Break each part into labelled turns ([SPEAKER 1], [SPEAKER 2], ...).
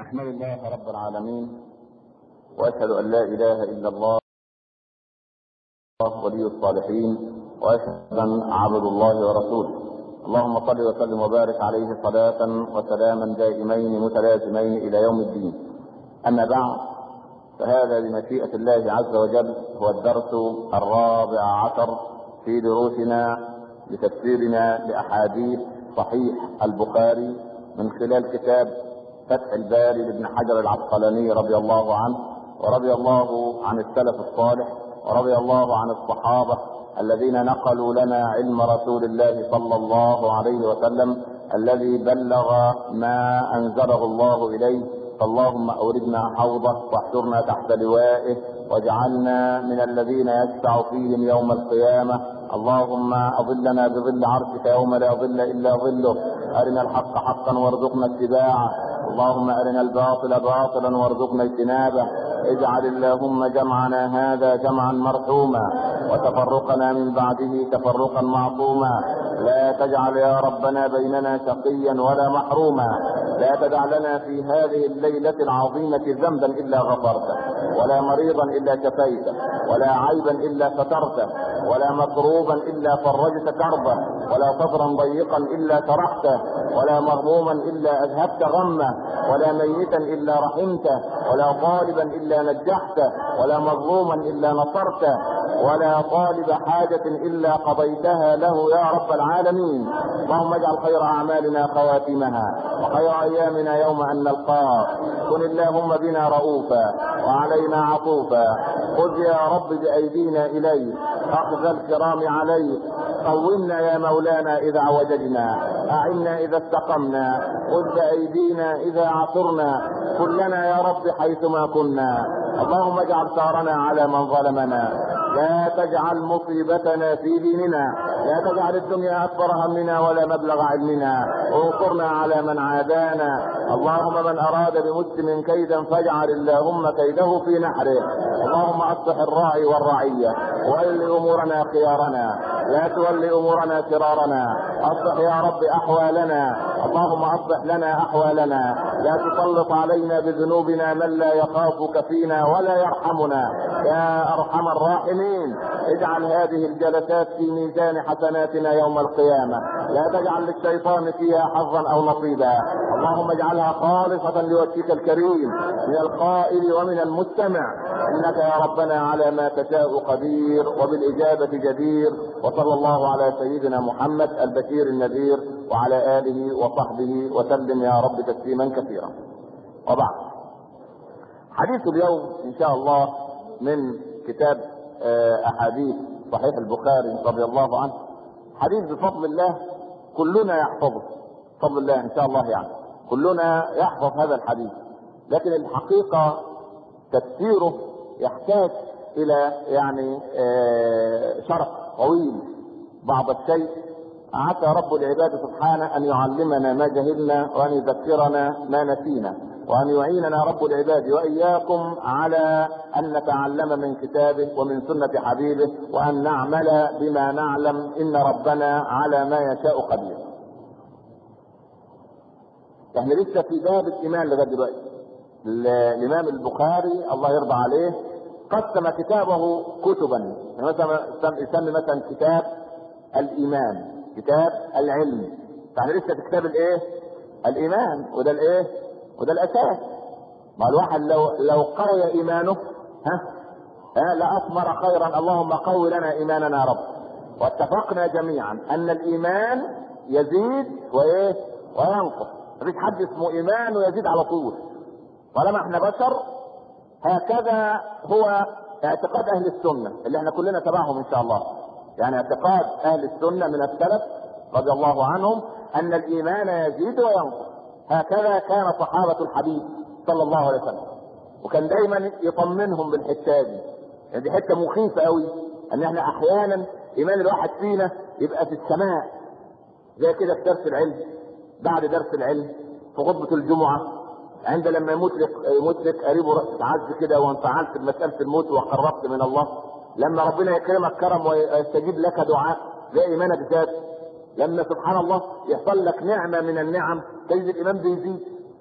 [SPEAKER 1] احمد الله رب العالمين واشهد ان لا اله الا الله ولي الصالحين واشهد ان عبد الله ورسوله اللهم صل وسلم وبارك عليه صلاة وسلاما دائمين متلازمين الى يوم الدين اما بعد فهذا بمشيئة الله عز وجل هو الدرس الرابع عشر في دروسنا لتفسيرنا لاحاديث صحيح البخاري من خلال كتاب فتح الباري لابن حجر العسقلاني رضي الله عنه ورضي الله عن السلف الصالح ورضي الله عن الصحابة الذين نقلوا لنا علم رسول الله صلى الله عليه وسلم الذي بلغ ما أنزله الله إليه فاللهم أوردنا حوضه واحشرنا تحت لوائه واجعلنا من الذين يشفع فيهم يوم القيامة اللهم أظلنا بظل عرشك يوم لا ظل إلا ظله أرنا الحق حقا وارزقنا اتباعه اللهم أرنا الباطل باطلا وارزقنا اجتنابه اجعل اللهم جمعنا هذا جمعا مرحوما وتفرقنا من بعده تفرقا معصوما لا تجعل يا ربنا بيننا شقيا ولا محروما لا تدع لنا في هذه الليلة العظيمة ذنبا إلا غفرته ولا مريضا إلا شفيته ولا عيبا إلا سترته ولا مكروبا إلا فرجت كربه ولا صدرا ضيقا إلا شرحته ولا مغموما إلا أذهبت غمه ولا ميتا إلا رحمته ولا طالبا إلا نجحته ولا مظلوما إلا نصرته ولا طالب حاجة إلا قضيتها له يا رب العالمين اللهم اجعل خير أعمالنا خواتمها وخير أيامنا يوم أن نلقاك كن اللهم بنا رؤوفا وعلينا عطوفا خذ يا رب بأيدينا إليك أخذ الكرام عليك قومنا يا مولانا إذا عوججنا أعنا إذا استقمنا خذ بأيدينا إذا عثرنا كلنا يا رب حيثما كنا اللهم اجعل ثارنا على من ظلمنا لا تجعل مصيبتنا في ديننا لا تجعل الدنيا اكبر همنا ولا مبلغ علمنا انصرنا على من عادانا اللهم من اراد بمسلم كيدا فاجعل اللهم كيده في نحره اللهم اصلح الراعي والرعيه ول امورنا خيارنا لا تول امورنا شرارنا اصلح يا رب احوالنا اللهم اصلح لنا احوالنا لا تسلط علينا بذنوبنا من لا يخافك فينا ولا يرحمنا يا ارحم الراحمين اجعل هذه الجلسات في ميزان حسناتنا يوم القيامة لا تجعل للشيطان فيها حظا او نصيبا اللهم اجعلها خالصة لوجهك الكريم من القائل ومن المستمع انك يا ربنا على ما تشاء قدير وبالاجابة جدير وصلى الله على سيدنا محمد البشير النذير وعلى اله وصحبه وسلم يا رب تسليما كثيرا وبعد حديث اليوم ان شاء الله من كتاب احاديث صحيح البخاري رضي الله عنه حديث بفضل الله كلنا يحفظه بفضل الله ان شاء الله يعني كلنا يحفظ هذا الحديث لكن الحقيقة تفسيره يحتاج الى يعني شرح طويل بعض الشيء عسى رب العباد سبحانه ان يعلمنا ما جهلنا وان يذكرنا ما نسينا وان يعيننا رب العباد واياكم على ان نتعلم من كتابه ومن سنة حبيبه وان نعمل بما نعلم ان ربنا على ما يشاء قدير. احنا لسه في باب الايمان لغايه دلوقتي. الامام البخاري الله يرضى عليه قسم كتابه كتبا يعني مثلا يسمي مثلا كتاب الايمان كتاب العلم فاحنا لسه في كتاب الايه؟ الايمان وده الايه؟ وده الاساس ما الواحد لو لو قوي ايمانه ها ها لاثمر خيرا اللهم قوي لنا ايماننا يا رب واتفقنا جميعا ان الايمان يزيد وايه وينقص مفيش حد اسمه ايمان ويزيد على طول طالما احنا بشر هكذا هو اعتقاد اهل السنه اللي احنا كلنا تبعهم ان شاء الله يعني اعتقاد اهل السنه من السلف رضي الله عنهم ان الايمان يزيد وينقص هكذا كان صحابة الحبيب صلى الله عليه وسلم وكان دايما يطمنهم بالحتة دي يعني دي حتة مخيفة قوي ان احنا احيانا ايمان الواحد فينا يبقى في السماء زي كده في درس العلم بعد درس العلم في خطبة الجمعة عند لما يموت لك يموت لك قريبه تعز كده وانفعلت بمسألة الموت وقربت من الله لما ربنا يكرمك كرم ويستجيب لك دعاء زي ايمانك زاد لما سبحان الله يحصل لك نعمة من النعم تجد الإيمان بيزيد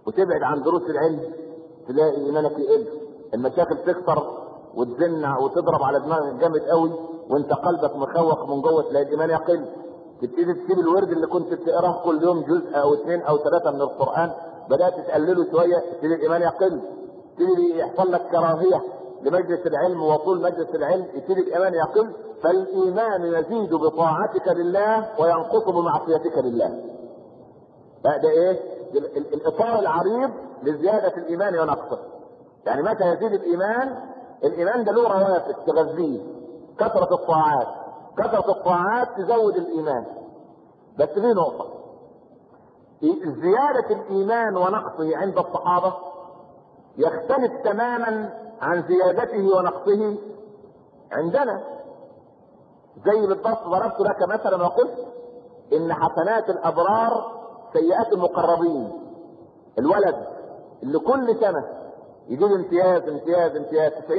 [SPEAKER 1] وتبعد عن دروس العلم تلاقي ايمانك يقل المشاكل تكثر وتزن وتضرب على دماغك جامد قوي وانت قلبك مخوخ من جوه تلاقي الايمان يقل تبتدي تسيب الورد اللي كنت بتقراه كل يوم جزء او اثنين او ثلاثه من القران بدات تقلله شويه تبتدي الايمان يقل تبتدي يحصل لك كراهيه لمجلس العلم وطول مجلس العلم يبتدي الايمان يقل فالايمان يزيد بطاعتك لله وينقص بمعصيتك لله ده, ده ايه الاطار العريض لزياده الايمان ونقصه يعني متى يزيد الايمان الايمان ده له روافد تغذيه كثره الطاعات كثره الطاعات تزود الايمان بس في نقطه زياده الايمان ونقصه عند الصحابه يختلف تماما عن زيادته ونقصه عندنا زي بالضبط ضربت لك مثلا وقلت ان حسنات الابرار سيئات المقربين الولد اللي كل سنه يجيب امتياز امتياز امتياز 90% 90%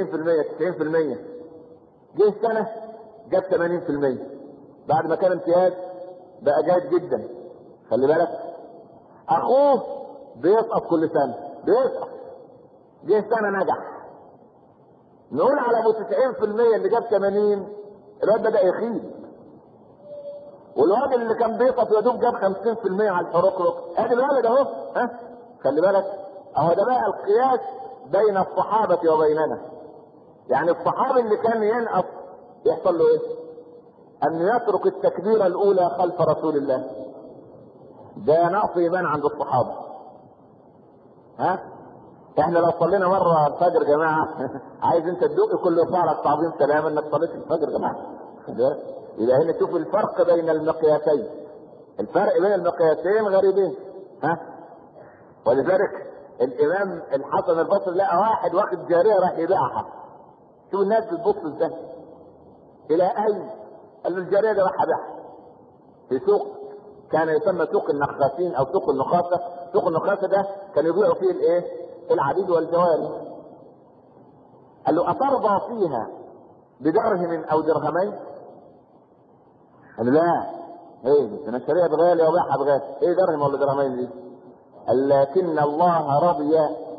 [SPEAKER 1] جه سنه جاب 80% بعد ما كان امتياز بقى جيد جدا خلي بالك اخوه بيسقط كل سنه بيسقط جه سنه نجح نقول على ابو 90% اللي جاب 80 الواد بدا يخيب والواد اللي كان بيسقط يا دوب جاب 50% على الحركرك ادي الولد اهو ها خلي بالك اهو ده بقى القياس بين الصحابة وبيننا يعني الصحابي اللي كان ينقص يحصل له ايه ان يترك التكبيرة الاولى خلف رسول الله ده نقص ايمان عند الصحابة ها احنا لو صلينا مرة الفجر يا جماعة عايز انت تدوق كل فعلك تعظيم سلام انك صليت الفجر يا جماعة يبقى هنا تشوف الفرق بين المقياسين الفرق بين المقياسين غريبين ها ولذلك الامام الحسن البصري لقى واحد واخد جاريه راح يبيعها شوف الناس بتبص ازاي الى اين قال له الجاريه دي راح ابيعها في سوق كان يسمى سوق النخاسين او سوق النخاسه سوق النخاسه ده كانوا يبيعوا فيه الايه العبيد والجواري قال له اترضى فيها بدرهم او درهمين قال لا ايه انا شاريها بغالي وبيعها بغالي ايه درهم ولا درهمين دي قال لكن الله رضي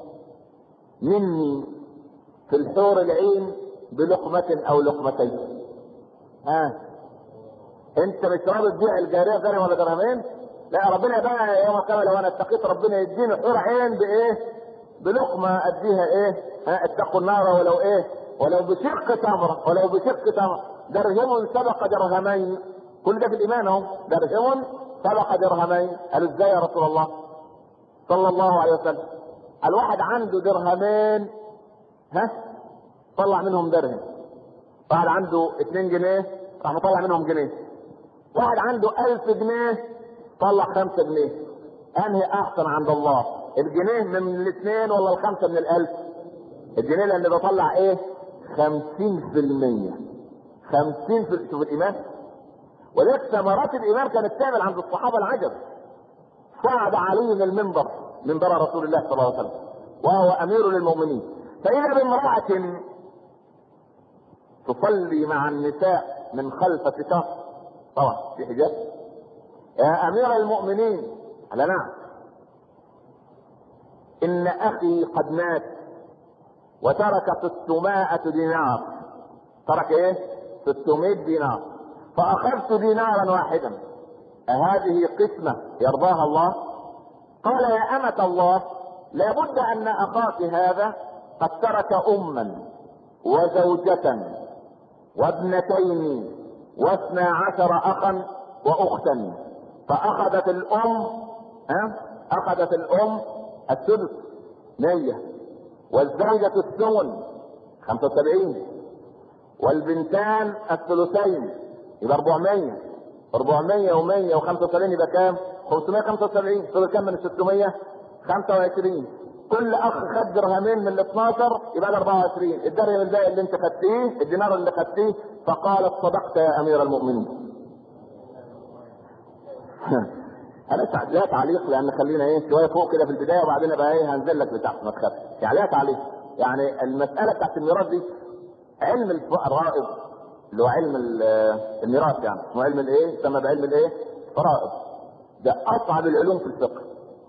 [SPEAKER 1] مني في الحور العين بلقمة او لقمتين ها انت مش راضي تبيع الجارية درهم ولا درهمين لا ربنا بقى يوم القيامة لو انا اتقيت ربنا يديني حور عين بايه بلقمة اديها ايه ها اتقوا النار ولو ايه ولو بشق تمرة ولو بشق تمرة درهم سبق درهمين كل ده في الايمان اهو درهم سبق درهمين قالوا ازاي يا رسول الله صلى الله عليه وسلم الواحد عنده درهمين ها طلع منهم درهم واحد عنده 2 جنيه راح مطلع منهم جنيه واحد عنده 1000 جنيه طلع 5 جنيه انهي احسن عند الله الجنيه من الاثنين ولا الخمسه من الالف الجنيه لان بطلع ايه 50% 50 في شوف الايمان ولذلك ثمرات الايمان كانت تعمل عند الصحابه العجب صعد علي من المنبر منبر رسول الله صلى الله عليه وسلم وهو امير للمؤمنين فاذا بامراه تصلي مع النساء من خلف ستار طبعا في حجاب يا امير المؤمنين قال نعم ان اخي قد مات وترك 600 دينار ترك ايه 600 دينار فاخذت دينارا واحدا أهذه قسمة يرضاها الله؟ قال يا أمة الله لابد أن أخاك هذا قد ترك أما وزوجة وابنتين واثنى عشر أخا وأختا فأخذت الأم ها؟ أخذت الأم السدس مية والزوجة الثمن خمسة وسبعين والبنتان الثلثين يبقى 400 400 و100 و75 يبقى كام؟ 575 تقول كام من ال 600 25 كل اخ خد درهمين من ال 12 يبقى ده 24 الدرهم الباقي اللي انت خدتيه الدينار اللي خدتيه فقالت صدقت يا امير المؤمنين انا لا تعليق لان خلينا ايه شويه فوق كده في البدايه وبعدين بقى ايه هنزل لك لتحت ما تخافش يعني لا تعليق يعني المساله بتاعت الميراث دي علم الفرائض اللي هو علم الميراث يعني اسمه علم الايه؟ يسمى بعلم الايه؟ فرائض ده اصعب العلوم في الفقه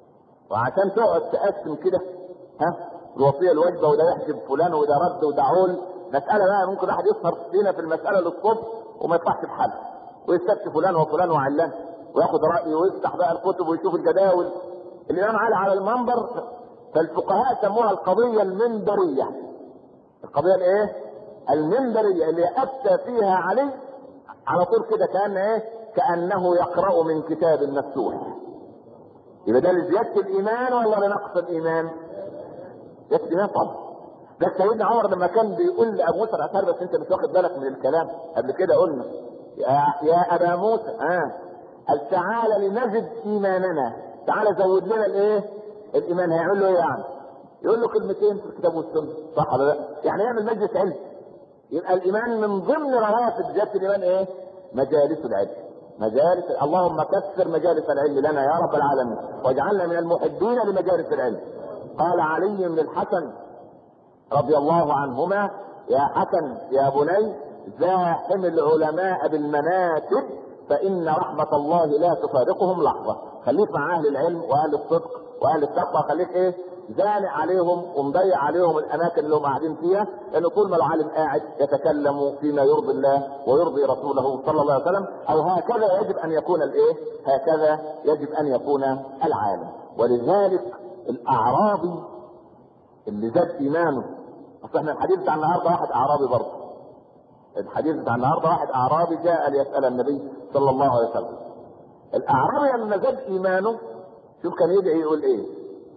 [SPEAKER 1] وعشان تقعد تقسم كده ها الوصيه الواجبه وده يحجب فلان وده رد وده عول مساله بقى ممكن واحد يسهر فينا في المساله للصبح وما يطلعش بحل ويستفتي فلان وفلان وعلان وياخد رايه ويفتح بقى الكتب ويشوف الجداول الامام علي على المنبر فالفقهاء سموها القضيه المنبريه القضيه الايه؟ المنبريه اللي افتى فيها علي على طول كده كان ايه؟ كانه يقرا من كتاب مفتوح يبقى ده لزياده الايمان ولا لنقص الايمان؟ زياده الايمان طبعا ده سيدنا عمر لما كان بيقول لابو موسى الاشعري بس انت مش واخد بالك من الكلام قبل كده قلنا يا, يا ابا موسى اه قال تعالى لنزد ايماننا تعالى زود لنا الايه؟ الايمان هيعمل له ايه يعني؟ يقول له كلمتين في الكتاب والسنه صح ولا لا؟ يعني يعمل مجلس علم يبقى الايمان من ضمن رواتب زياده الايمان ايه؟ مجالس العلم مجالس اللهم كثر مجالس العلم لنا يا رب العالمين واجعلنا من المحبين لمجالس العلم قال علي بن الحسن رضي الله عنهما يا حسن يا بني زاحم العلماء بالمناكب فإن رحمة الله لا تفارقهم لحظة خليك مع أهل العلم وأهل الصدق وأهل التقوى خليك إيه زانق عليهم ومضيع عليهم الأماكن اللي هم قاعدين فيها لأن طول ما العالم قاعد يتكلم فيما يرضي الله ويرضي رسوله صلى الله عليه وسلم أو هكذا يجب أن يكون الإيه هكذا يجب أن يكون العالم ولذلك الأعرابي اللي زاد إيمانه اصل احنا الحديث بتاع النهارده واحد اعرابي برضه الحديث بتاع النهارده واحد اعرابي جاء ليسال النبي صلى الله عليه وسلم الاعرابي لما زاد ايمانه شوف كان يدعي يقول ايه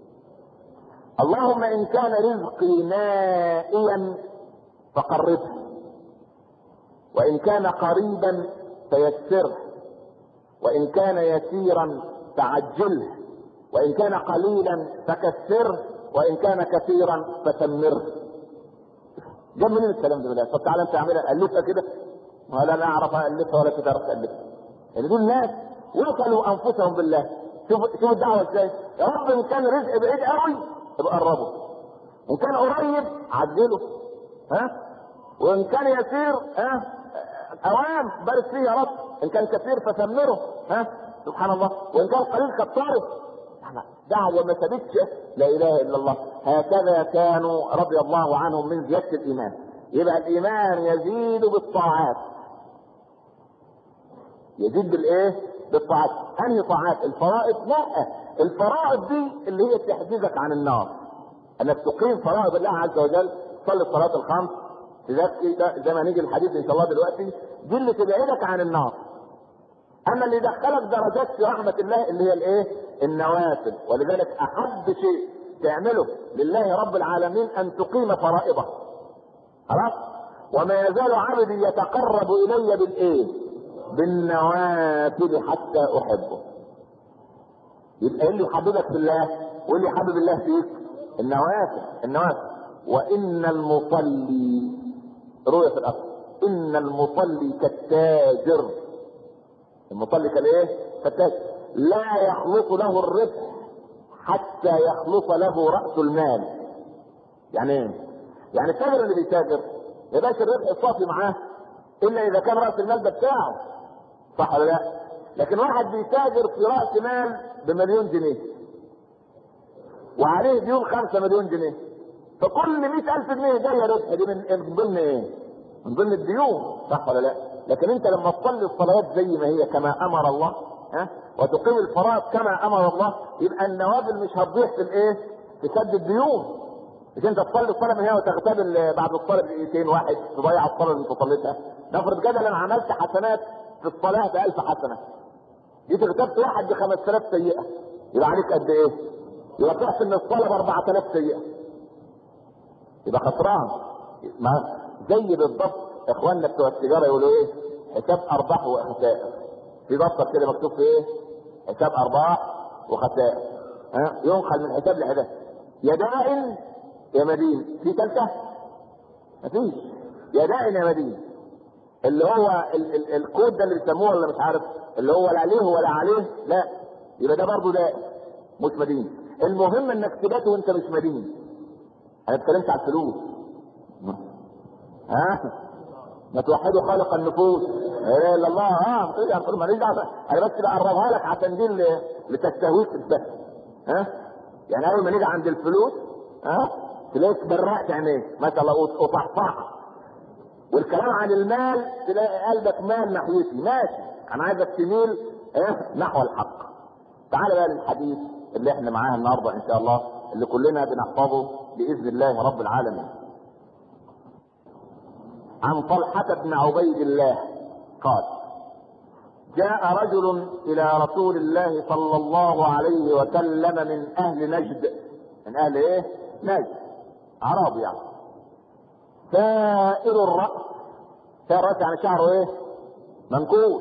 [SPEAKER 1] اللهم ان كان رزقي نائيا فقربه وان كان قريبا فيسره وان كان يسيرا فعجله وان كان قليلا فكثره وان كان كثيرا فتمره جاب منين الكلام ده بالله طب تعالى انت اعملها الفها كده ولا انا اعرف الفها ولا تعرف تالفها اللي دول ناس وكلوا انفسهم بالله شوف شوف الدعوه ازاي يا رب ان كان رزق بعيد قوي يبقى قربه ان كان قريب عدله ها وان كان يسير ها اوام بارك فيه يا رب ان كان كثير فثمره ها سبحان الله وان كان قليل كثره دعوة ما ثبتش لا اله الا الله هكذا كانوا رضي الله عنهم من زيادة الايمان يبقى الايمان يزيد بالطاعات يزيد بالايه بالطاعات انهي طاعات الفرائض لا الفرائض دي اللي هي تحجزك عن النار انك تقيم فرائض الله عز وجل تصلي الصلاة الخمس تزكي زي ما نيجي الحديث ان شاء الله دلوقتي دي اللي تبعدك عن النار اما اللي يدخلك درجات في رحمة الله اللي هي الايه النوافل ولذلك احب شيء تعمله لله رب العالمين ان تقيم فرائضه خلاص وما يزال عبدي يتقرب الي بالايه بالنوافل حتى احبه يبقى ايه اللي يحببك في الله وايه اللي يحبب الله فيك النوافل النوافل وان المصلي رؤية في الاصل ان المصلي كالتاجر المصلي كالايه كالتاجر لا يخلص له الربح حتى يخلص له رأس المال يعني ايه يعني التاجر اللي بيتاجر يا باشا الربح الصافي معاه الا اذا كان رأس المال ده بتاعه صح ولا لا لكن واحد بيتاجر في رأس مال بمليون جنيه وعليه ديون خمسة مليون جنيه فكل مئة ألف جنيه جاية ربح دي من ضمن ايه؟ من ضمن الديون صح ولا لا؟ لكن انت لما تصلي الصلوات زي ما هي كما امر الله ها وتقيم الفرائض كما امر الله يبقى النوافل مش هتضيع في الايه؟ في سد الديون مش انت تصلي الصلاه من هنا وتغتاب بعد الصلاه بدقيقتين واحد تضيع الصلاه اللي انت صليتها نفرض كده انا عملت حسنات في الصلاه ب 1000 حسنه جيت اغتبت واحد ب 5000 سيئه يبقى عليك قد ايه؟ يبقى تحسن من الصلاه ب 4000 سيئه يبقى خسران ما زي بالضبط اخواننا بتوع التجاره يقولوا ايه؟ حساب ارباح وخسائر في دفتر كده مكتوب في ايه؟ حساب ارباح وخسائر ها ينقل من حساب لحساب يا دائن يا مدين في ثالثه؟ مفيش يا دائن يا مدين اللي هو ال ال الكود ده اللي بيسموه ولا مش عارف اللي هو لا عليه ولا عليه لا يبقى ده برضه دائن مش مدين المهم انك تبات وانت مش مدين انا اتكلمت على الفلوس ها ما توحدوا خالق النفوس لا اله الا الله اه يعني ماليش دعوه انا بس بقربها لك عشان دي اللي لتستهويك بس ها يعني اول ما نيجي عند الفلوس ها تلاقيك برقت عينيك ما شاء الله وطحطحت والكلام عن المال تلاقي قلبك مال ناحيتي ماشي انا عايزك تميل ايه نحو الحق تعال بقى للحديث اللي احنا معاه النهارده ان شاء الله اللي كلنا بنحفظه باذن الله رب العالمين عن طلحة بن عبيد الله قال جاء رجل إلى رسول الله صلى الله عليه وسلم من أهل نجد من أهل إيه؟ نجد عرب يعني سائر الرأس سائر الرأس يعني شعره إيه؟ منكوش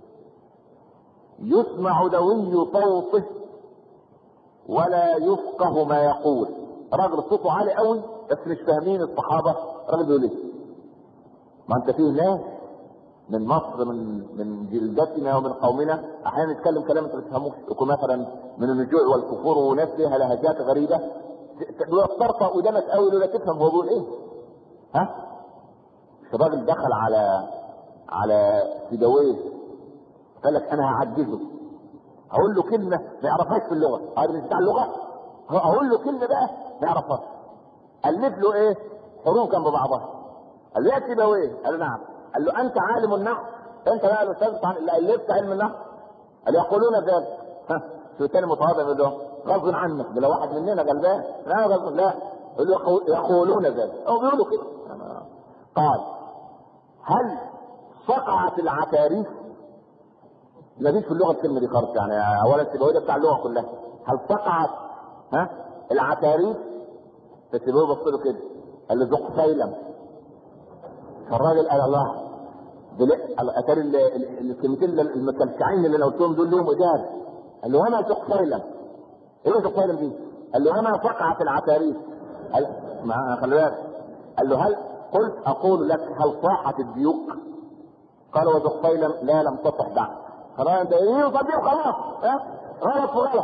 [SPEAKER 1] يسمع دوي صوته ولا يفقه ما يقول راجل صوته عالي قوي بس مش فاهمين الصحابة راجل بيقول ايه ما انت فيه ناس من مصر من من جلدتنا ومن قومنا احيانا يتكلم كلام انت ما تفهموش يكون مثلا من النجوع والكفور وناس لها لهجات غريبه لو طرطق قدامك قوي ولا تفهم هو بيقول ايه ها الراجل دخل على على سيدويه قال لك انا هعجزه هقول له كلمه ما يعرفهاش في اللغه هذا مش بتاع اللغه هقول له كلمه بقى ما يعرفهاش الف له ايه حروف جنب بعضها قال له يا سيبويه قال له نعم قال له انت عالم النحو انت بقى الاستاذ بتاع اللي الفت علم النحو قال يقولون ذلك ها شو تاني متواضع يقول له غصب عنك ده لو واحد مننا غلبان لا غصب لا يقول له يقولون ذلك او بيقولوا كده قال هل صقعت العكاريس ما فيش في اللغه الكلمه دي خالص يعني اولا السيبويه بتاع اللغه كلها هل صقعت ها العكاريس فالسيبويه بص له كده قال له ذق سيلم فالراجل قال الله اتاري الكلمتين المكلكعين اللي انا قلتهم دول لهم اجابه قال له وما ذق سيلم ايه ذق سيلم دي؟ قال له وما صقعت العكاريس قال ما خلي بالك قال له هل قلت اقول لك هل صاحت الديوك؟ قال وذق سيلم لا لم تصح بعد خلاص انت ايه طب خلاص ها غلط وغلط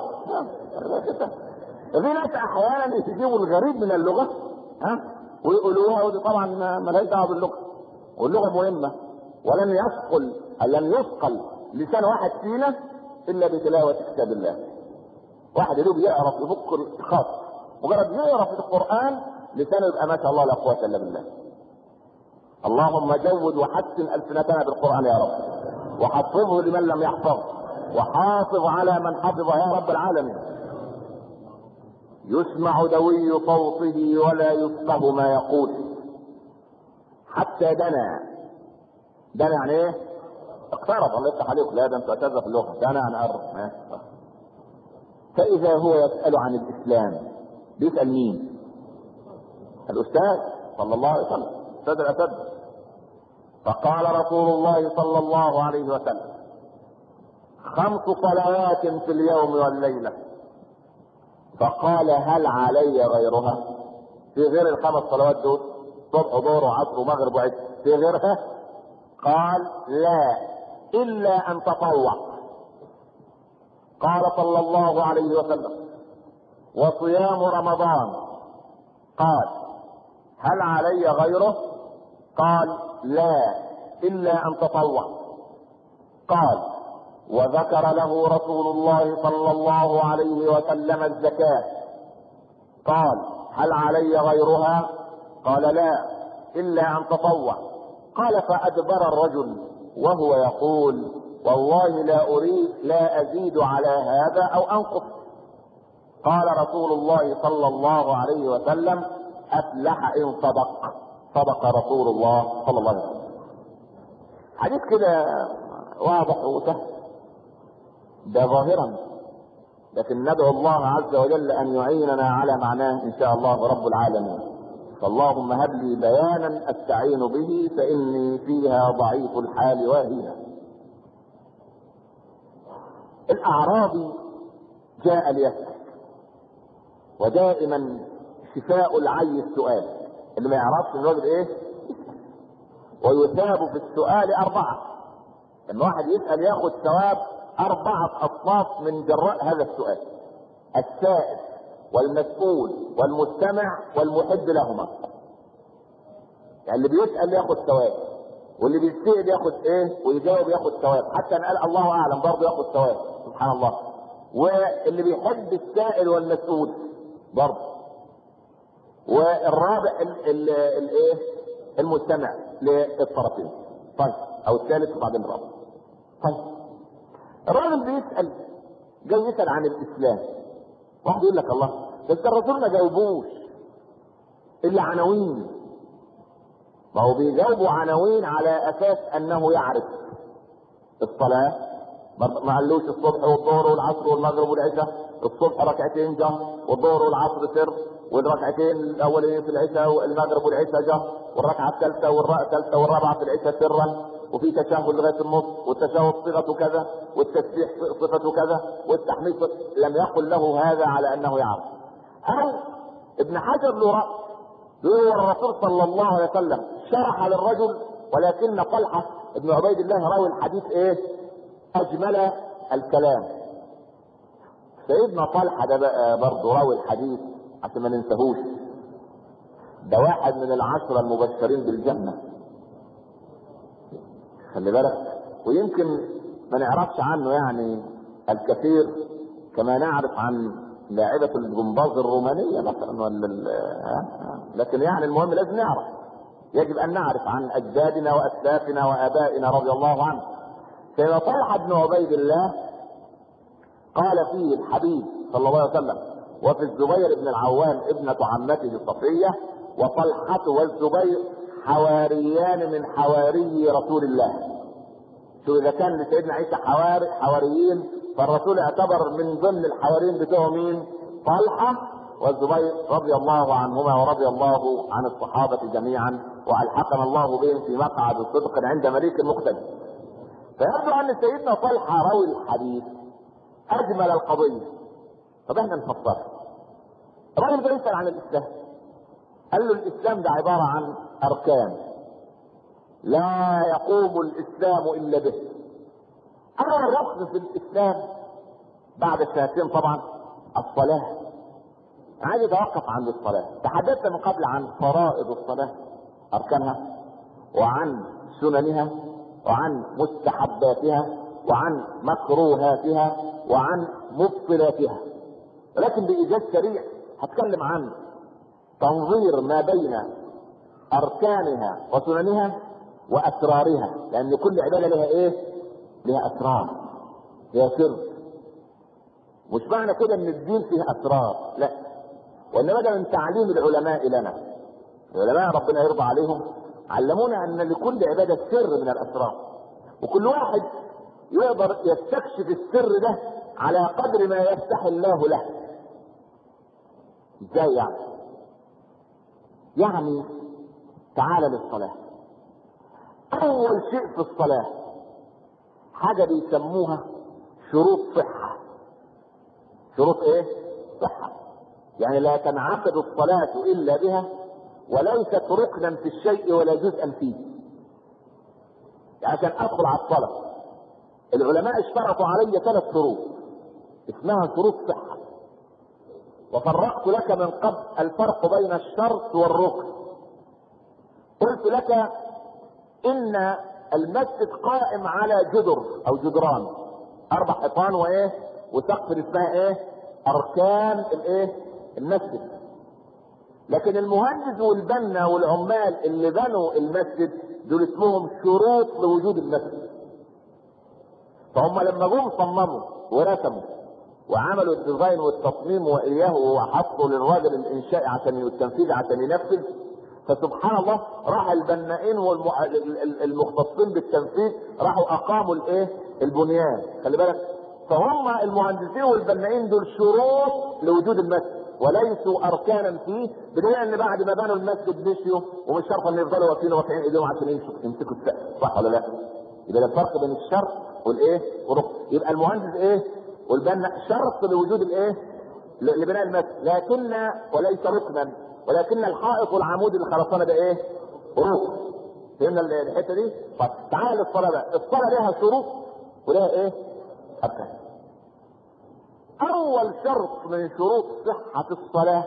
[SPEAKER 1] في ناس احيانا يجيبوا الغريب من اللغه ها ويقولوها ودي طبعا ما لهاش دعوه باللغه واللغه مهمه ولن يثقل لن يثقل لسان واحد فينا الا بتلاوه كتاب الله واحد يدوب يعرف يفك الخط مجرد يعرف القران لسانه يبقى ما شاء الله لا قوه الا بالله اللهم جود وحسن السنتنا بالقران يا رب وحفظه لمن لم يحفظ وحافظ على من حفظ يا رب العالمين يسمع دوي صوته ولا يفقه ما يقول حتى دنا دنا يعني ايه اقترب الله يفتح عليك لا ده انت اساتذه في اللغه دنا يعني قرب فاذا هو يسال عن الاسلام بيسال مين الاستاذ صلى الله عليه وسلم استاذ الاساتذه فقال رسول الله صلى الله عليه وسلم خمس صلوات في اليوم والليله فقال هل علي غيرها في غير الخمس صلوات دول صبح وظهر وعصر ومغرب وعشاء في غيرها قال لا الا ان تطوع قال صلى الله عليه وسلم وصيام رمضان قال هل علي غيره قال لا الا ان تطوع قال وذكر له رسول الله صلى الله عليه وسلم الزكاة قال هل علي غيرها قال لا إلا أن تطوع قال فأدبر الرجل وهو يقول والله لا أريد لا أزيد على هذا أو أنقص قال رسول الله صلى الله عليه وسلم أفلح إن صدق صدق رسول الله صلى الله عليه وسلم حديث كده واضح وسهل ده ظاهرا لكن ندعو الله عز وجل ان يعيننا على معناه ان شاء الله رب العالمين فاللهم هب لي بيانا استعين به فاني فيها ضعيف الحال واهيها الاعرابي جاء ليسال ودائما شفاء العي السؤال اللي ما يعرفش الراجل ايه ويثاب في السؤال اربعه ان واحد يسال ياخذ ثواب أربعة أصناف من جراء هذا السؤال السائل والمسؤول والمستمع والمحب لهما يعني اللي بيسأل ياخد ثواب واللي بيسأل ياخد ايه ويجاوب ياخد ثواب حتى ان قال الله اعلم برضه ياخد ثواب سبحان الله واللي بيحب السائل والمسؤول برضه والرابع الايه المستمع للطرفين طيب او الثالث وبعدين الرابع طيب الراجل بيسال جاي يسال عن الاسلام واحد يقول لك الله بس الرسول ما جاوبوش الا عناوين ما هو بيجاوبوا عناوين على اساس انه يعرف الصلاه ما قالوش الصبح والظهر والعصر والمغرب والعشاء الصبح ركعتين جه والظهر والعصر سر والركعتين الاولين في العشاء والمغرب والعشاء جه والركعه الثالثه والثالثه والرابعه في العشاء سرا وفي تشهد لغايه النص والتشهد صيغته كذا والتسبيح صفته كذا والتحميد لم يقل له هذا على انه يعرف او ابن حجر له راي يقول الرسول صلى الله عليه وسلم شرح للرجل ولكن طلحه ابن عبيد الله راوي الحديث ايه؟ اجمل الكلام سيدنا طلحه ده بقى برضه راوي الحديث عشان ما ننساهوش ده واحد من العشرة المبشرين بالجنة خلي بالك ويمكن ما نعرفش عنه يعني الكثير كما نعرف عن لاعبة الجمباز الرومانية مثلا ولا لكن يعني المهم لازم نعرف يجب ان نعرف عن اجدادنا واسلافنا وابائنا رضي الله عنهم سيدنا طلحة بن عبيد الله قال فيه الحبيب صلى الله عليه وسلم وفي الزبير بن العوام ابنة عمته صفية وطلحة والزبير حواريان من حواري رسول الله شو اذا كان لسيدنا عيسى حواري حواريين فالرسول اعتبر من ضمن الحواريين بتوعه مين؟ طلحة والزبير رضي الله عنهما ورضي الله عن الصحابة جميعا والحقنا الله بهم في مقعد صدق عند مليك مقتدر. فيبدو ان سيدنا طلحة راوي الحديث اجمل القضية. طب احنا نفسرها. الراجل ده يسأل عن الاسلام. قال له الاسلام ده عبارة عن اركان. لا يقوم الاسلام الا به. اول ركن في الاسلام بعد الشهادتين طبعا الصلاه عايز اتوقف عند الصلاه تحدثت من قبل عن فرائض الصلاه اركانها وعن سننها وعن مستحباتها وعن مكروهاتها وعن مبطلاتها لكن بايجاز سريع هتكلم عن تنظير ما بين اركانها وسننها واسرارها لان كل عباده لها ايه لها اسرار لها سر مش معنى كده ان الدين فيه اسرار لا وانما ده من تعليم العلماء لنا العلماء ربنا يرضى عليهم علمونا ان لكل عباده سر من الاسرار وكل واحد يقدر يستكشف السر ده على قدر ما يفتح الله له ازاي يعني يعني تعال للصلاه اول شيء في الصلاه حاجه بيسموها شروط صحه شروط ايه صحه يعني لا تنعقد الصلاه الا بها وليست ركنا في الشيء ولا جزءا فيه يعني عشان ادخل على الصلاه العلماء اشترطوا علي ثلاث شروط اسمها شروط صحه وفرقت لك من قبل الفرق بين الشرط والركن قلت لك ان المسجد قائم على جدر او جدران اربع حيطان وايه وسقف اسمها ايه اركان الايه المسجد لكن المهندس والبنا والعمال اللي بنوا المسجد دول اسمهم شروط لوجود المسجد فهم لما جم صمموا ورسموا وعملوا الديزاين والتصميم واياه وحطوا للراجل الانشائي عشان التنفيذ عشان ينفذ فسبحان الله راح البنائين والمختصين بالتنفيذ راحوا اقاموا الايه البنيان خلي بالك فهم المهندسين والبنائين دول شروط لوجود المسجد وليسوا اركانا فيه بدليل ان بعد ما بنوا المسجد مشيوا ومش شرط ان يفضلوا واقفين ورافعين ايديهم عشان يمسكوا السقف صح ولا لا؟ يبقى ده الفرق بين الشرط والايه؟ والركن يبقى المهندس ايه؟ والبنا شرط لوجود الايه؟ لبناء المسجد لكن وليس ركنا ولكن الحائط والعمود اللي خلصنا ده ايه؟ ركن فهمنا الحته دي؟ طيب تعال للصلاه بقى الصلاه لها شروط ولها ايه؟ اركان اول شرط من شروط صحة الصلاة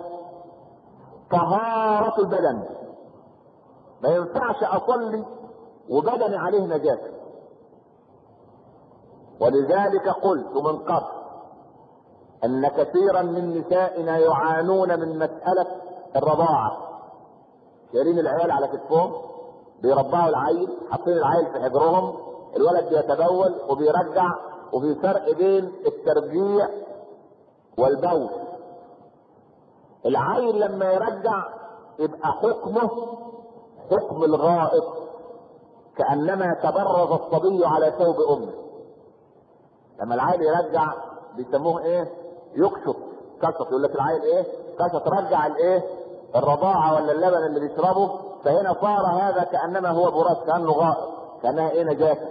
[SPEAKER 1] طهارة البدن ما ينفعش اصلي وبدني عليه نجاسة ولذلك قلت من قبل ان كثيرا من نسائنا يعانون من مسألة الرضاعة شايلين العيال على كتفهم بيرضعوا العيل حاطين العيل في حجرهم الولد بيتبول وبيرجع وفي فرق بين الترجيع والبول العيل لما يرجع يبقى حكمه حكم الغائط كانما تبرز الصبي على ثوب امه لما العيل يرجع بيسموه ايه يكشط كشط يقول لك العيل ايه كشط رجع الايه الرضاعه ولا اللبن اللي بيشربه فهنا صار هذا كانما هو براس كانه غائط كانها ايه نجاسه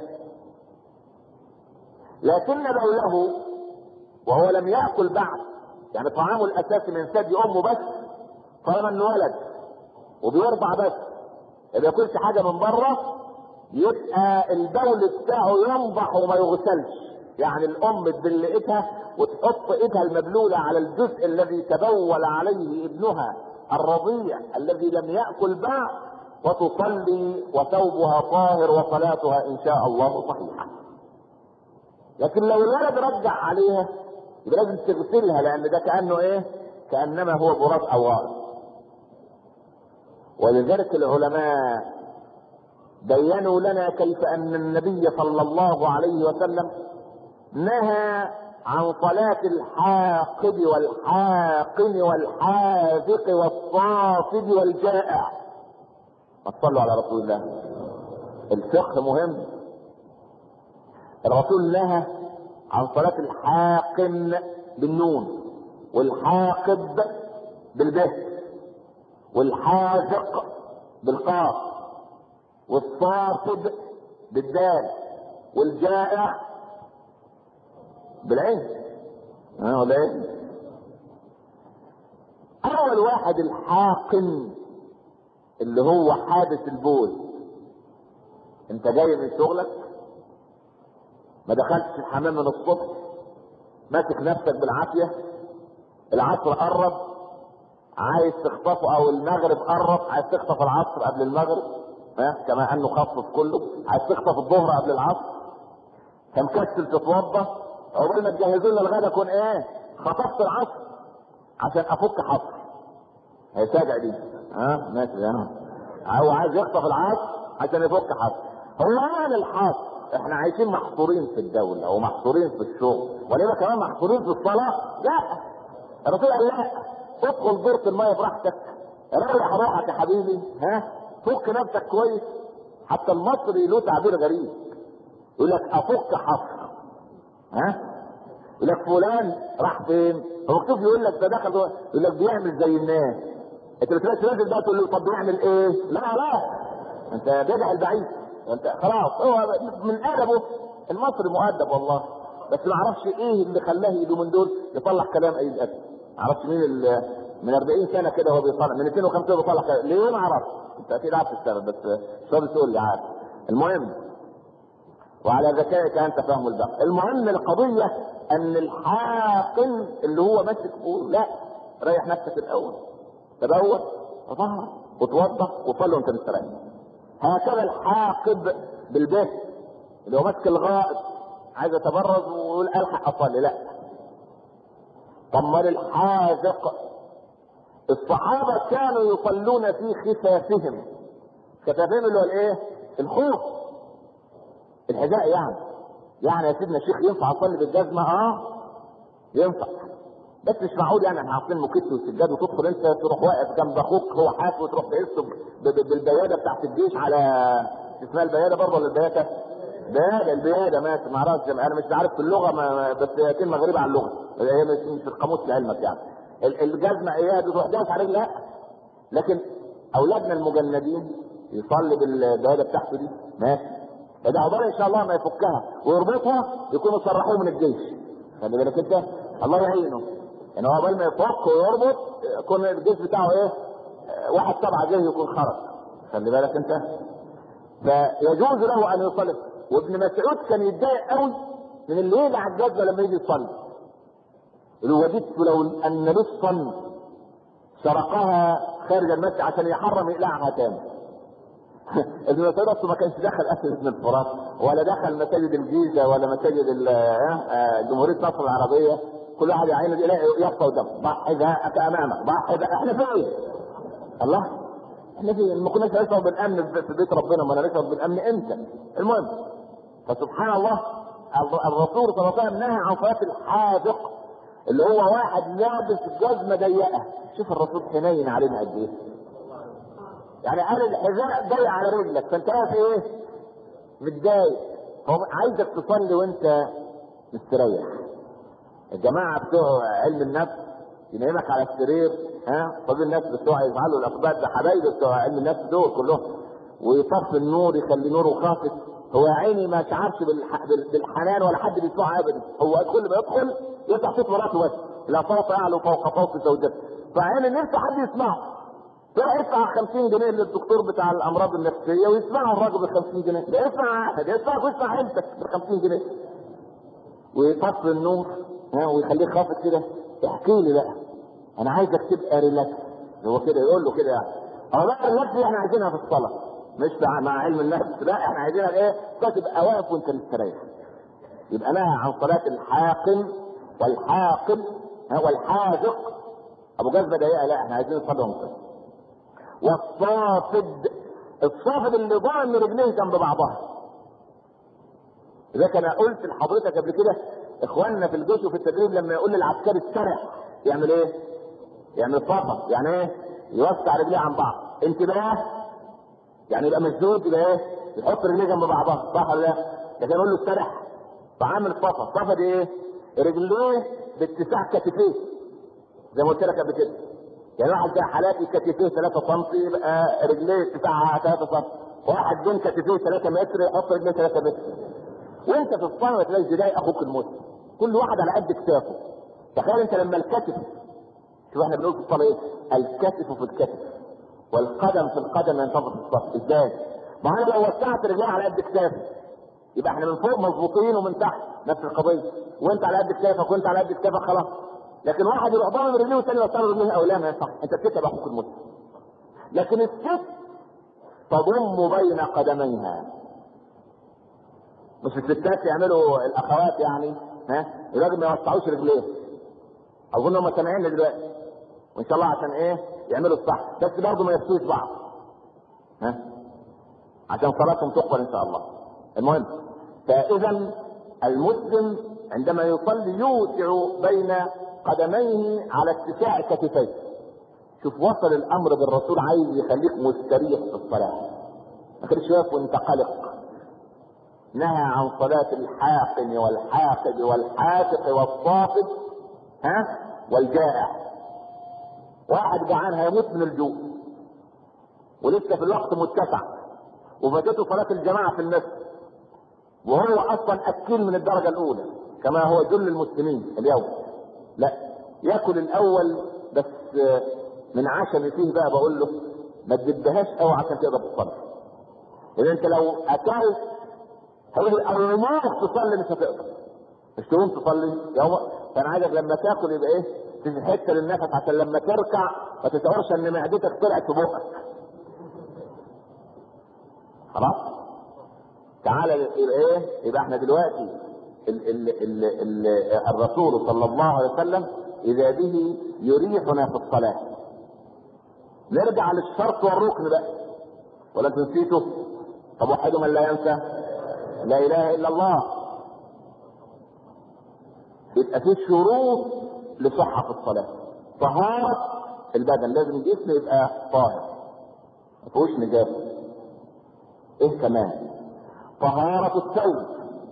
[SPEAKER 1] لكن بوله وهو لم ياكل بعد يعني طعامه الاساسي من ثدي امه بس طالما انه ولد وبيرضع بس ما بياكلش حاجه من بره يبقى البول بتاعه ينضح وما يغسلش يعني الام تبل ايدها وتحط ايدها المبلوله على الجزء الذي تبول عليه ابنها الرضيع الذي لم ياكل بعد وتصلي وثوبها طاهر وصلاتها ان شاء الله صحيحه لكن لو الولد رجع عليها يبقى لازم تغسلها لان ده كانه ايه كانما هو براس او غائط ولذلك العلماء بينوا لنا كيف ان النبي صلى الله عليه وسلم نهى عن صلاة الحاقد والحاقن والحاذق والصافد والجائع ما تصلوا على رسول الله الفقه مهم الرسول نهى عن صلاة الحاقن بالنون والحاقد بالبه والحاذق بالقاف والصافد بالدال والجائع بالعين ها ولا ايه اول واحد الحاقن اللي هو حادث البول انت جاي من شغلك ما دخلتش الحمام من الصبح ماسك نفسك بالعافيه العصر قرب عايز تخطفه او المغرب قرب عايز تخطف العصر قبل المغرب ها كما انه خطف كله عايز تخطف الظهر قبل العصر فمكسل تتوضى عقبال ما تجهزوا لنا الغدا اكون ايه خطفت العصر عشان افك حصر هي ساجع دي ها ماشي ها هو عايز يخطف العصر عشان يفك حصر هو معنى الحصر احنا عايشين محصورين في الدولة ومحصورين في الشغل ولما كمان محصورين في الصلاة لا الرسول قال لا ادخل دورة المية براحتك ريح روحك يا حبيبي ها فك نفسك كويس حتى المصري له تعبير غريب يقول لك افك حصر ها يقول لك فلان راح فين هو مكتوب يقول لك ده دخل يقول لك بيعمل زي الناس انت بتلاقي نازل ده تقول له طب بيعمل ايه لا لا انت بدع البعيد انت خلاص هو من ادبه المصري مؤدب والله بس ما اعرفش ايه اللي خلاه يجي من دول يطلع كلام اي الادب ما اعرفش مين اللي من 40 سنه كده هو بيطلع من 205 بيطلع كلام ليه ما اعرفش انت اكيد عارف السبب بس شو بتقول لي عارف المهم وعلى ذكائك انت فاهم الباقي المهم القضيه ان الحاقن اللي هو ماسك قول لا ريح نفسك الاول تبول وطهر وتوضا وصلي وانت مستريح هكذا الحاقد بالبيت اللي هو ماسك الغائط عايز يتبرز ويقول الحق اصلي لا طب امال الحاذق الصحابه كانوا يصلون في خفافهم خفافهم اللي هو الايه الخوف الحذاء يعني يعني يا سيدنا الشيخ ينفع اصلي بالجزمه اه ينفع بس مش معقول يعني احنا حاطين موكيت وسجاد وتدخل انت تروح واقف جنب اخوك هو حاف وتروح تقسه بالبياده بتاعت الجيش على اسمها البياده برضه ولا البياده؟ بياده البياده ماشي ما اعرفش انا مش عارف في اللغه ما بس هي كلمه غريبه عن اللغه هي مش في القاموس لعلمك يعني الجزمه ايه بتروح داس عليك لا لكن اولادنا المجندين يصلي بالبياده بتاعته دي ماشي فده عقبال ان شاء الله ما يفكها ويربطها يكونوا صرحوه من الجيش خلي بالك انت الله يعينه يعني هو قبل ما يفك ويربط يكون الجيش بتاعه ايه واحد سبعة جه يكون خرج خلي بالك انت فيجوز له ان يصلي وابن مسعود كان يتضايق قوي من اللي يقلع الجزمه لما يجي يصلي يقول وددت لو ان لصا سرقها خارج المسجد عشان يحرم يقلعها تاني ابن مسعود اصلا ما كانش دخل اسد بن الفرات ولا دخل مساجد الجيزه ولا مساجد جمهوريه مصر العربيه كل واحد يعين يلاقي يخطى قدامه ضحي ذاك امامك ضحي ذاك احنا فين؟ الله احنا فين؟ ما كناش نشعر بالامن في بيت ربنا ما نشعر بالامن امتى؟ المهم فسبحان الله الرسول صلى الله عليه وسلم نهى عن صلاه الحاذق اللي هو واحد لابس جزمه ضيقه شوف الرسول حنين علينا قد ايه يعني قال الحذاء ضيق على رجلك فانت واقف ايه متضايق هو عايزك تصلي وانت مستريح الجماعه بتوع علم النفس ينامك على السرير ها طب الناس بتوع يفعلوا الاقبال ده حبايبي بتوع علم النفس دول كلهم ويطفي النور يخلي نوره خافت هو يا عيني ما شعرش بالح... بالحنان ولا حد بيسمعه ابدا هو كل ما يدخل يفتح صوت مراته بس لا صوت يعلو فوق صوت زوجته فعين نفسه حد يسمعه تروح يدفع 50 جنيه للدكتور بتاع الامراض النفسيه ويسمعه الراجل ب 50 جنيه ده يسمع واحد يسمعك ويسمع عيلتك ب 50 جنيه ويطفي النور ها ويخليك خافت كده احكي لي بقى انا عايزك تبقى ريلاكس هو كده يقول له كده يعني اه لا الريلاكس دي احنا عايزينها في الصلاه مش مع علم النفس لا احنا عايزينها ايه تبقى واقف وانت مستريح يبقى نهى عن صلاه الحاقم والحاقم والحاذق ابو جذبه ضيقه لا احنا عايزين نصلي ونصلي والصافد الصافد اللي ضامن رجليه جنب بعضها لذلك انا قلت لحضرتك قبل كده اخواننا في الجيش وفي التدريب لما يقول للعسكري السرع يعمل ايه؟ يعمل صفا يعني ايه؟ يوسع رجليه عن بعض انتباه يعني يبقى مشدود يبقى ايه؟ يحط رجليه جنب بعضها صح ولا لا؟ لكن يقول له السرح فعامل صفا صفا دي ايه؟ رجليه باتساع كتفيه زي ما قلت لك قبل كده يعني واحد زي حالاتي كتفيه 3 سم يبقى رجليه اتساعها 3 سم واحد بين كتفيه 3 متر يحط رجليه 3 متر وانت في الصلاه ما تلاقيش بدايه اخوك المسلم كل واحد على قد كتافه تخيل انت لما الكتف شوف احنا بنقول في الصلاه ايه الكتف في الكتف والقدم في القدم ينتظر في الصف ازاي ما انا لو وسعت رجلي على قد كتافي يبقى احنا من فوق مظبوطين ومن تحت نفس القضيه وانت على قد كتافك وانت على قد كتافك خلاص لكن واحد يروح ضامن رجليه والثاني يوسع رجليه او لا ما ينفعش انت بتكتب اخوك المسلم لكن الست تضم بين قدميها مش الستات يعملوا الاخوات يعني ها الراجل ما يوسعوش رجليه اظن هم سامعين دلوقتي وان شاء الله عشان ايه يعملوا الصح بس برضه ما يفتوش بعض ها عشان صلاتهم تقبل ان شاء الله المهم فاذا المسلم عندما يصلي يوسع بين قدميه على اتساع كتفيه شوف وصل الامر بالرسول عايز يخليك مستريح في الصلاه ما كانش واقف وانت قلق نهى عن صلاة الحاقن والحاقد والحاسق والصافد ها والجائع واحد جعان هيموت من الجوع ولسه في الوقت متسع وفاتته صلاة الجماعة في المسجد وهو اصلا اكل من الدرجة الاولى كما هو جل المسلمين اليوم لا ياكل الاول بس من عشم فيه بقى بقول له ما تدبهاش قوي عشان تقدر تصلي اذا انت لو اكلت هقول ارجوك تصلي مش هتقدر مش تقوم تصلي يوم فانا عايزك لما تاكل يبقى ايه تدي حته للنفس عشان لما تركع ما تشعرش ان معدتك طلعت في بقك خلاص تعالى يبقى ايه يبقى احنا دلوقتي ال ال ال ال الرسول صلى الله عليه وسلم اذا به يريحنا في الصلاه نرجع للشرط والركن بقى ولا نسيته طب وحد من لا ينسى لا اله الا الله يبقى في شروط لصحة في الصلاة طهارة البدن لازم الجسم يبقى طاهر ما فيهوش نجاسة ايه كمان طهارة الثوب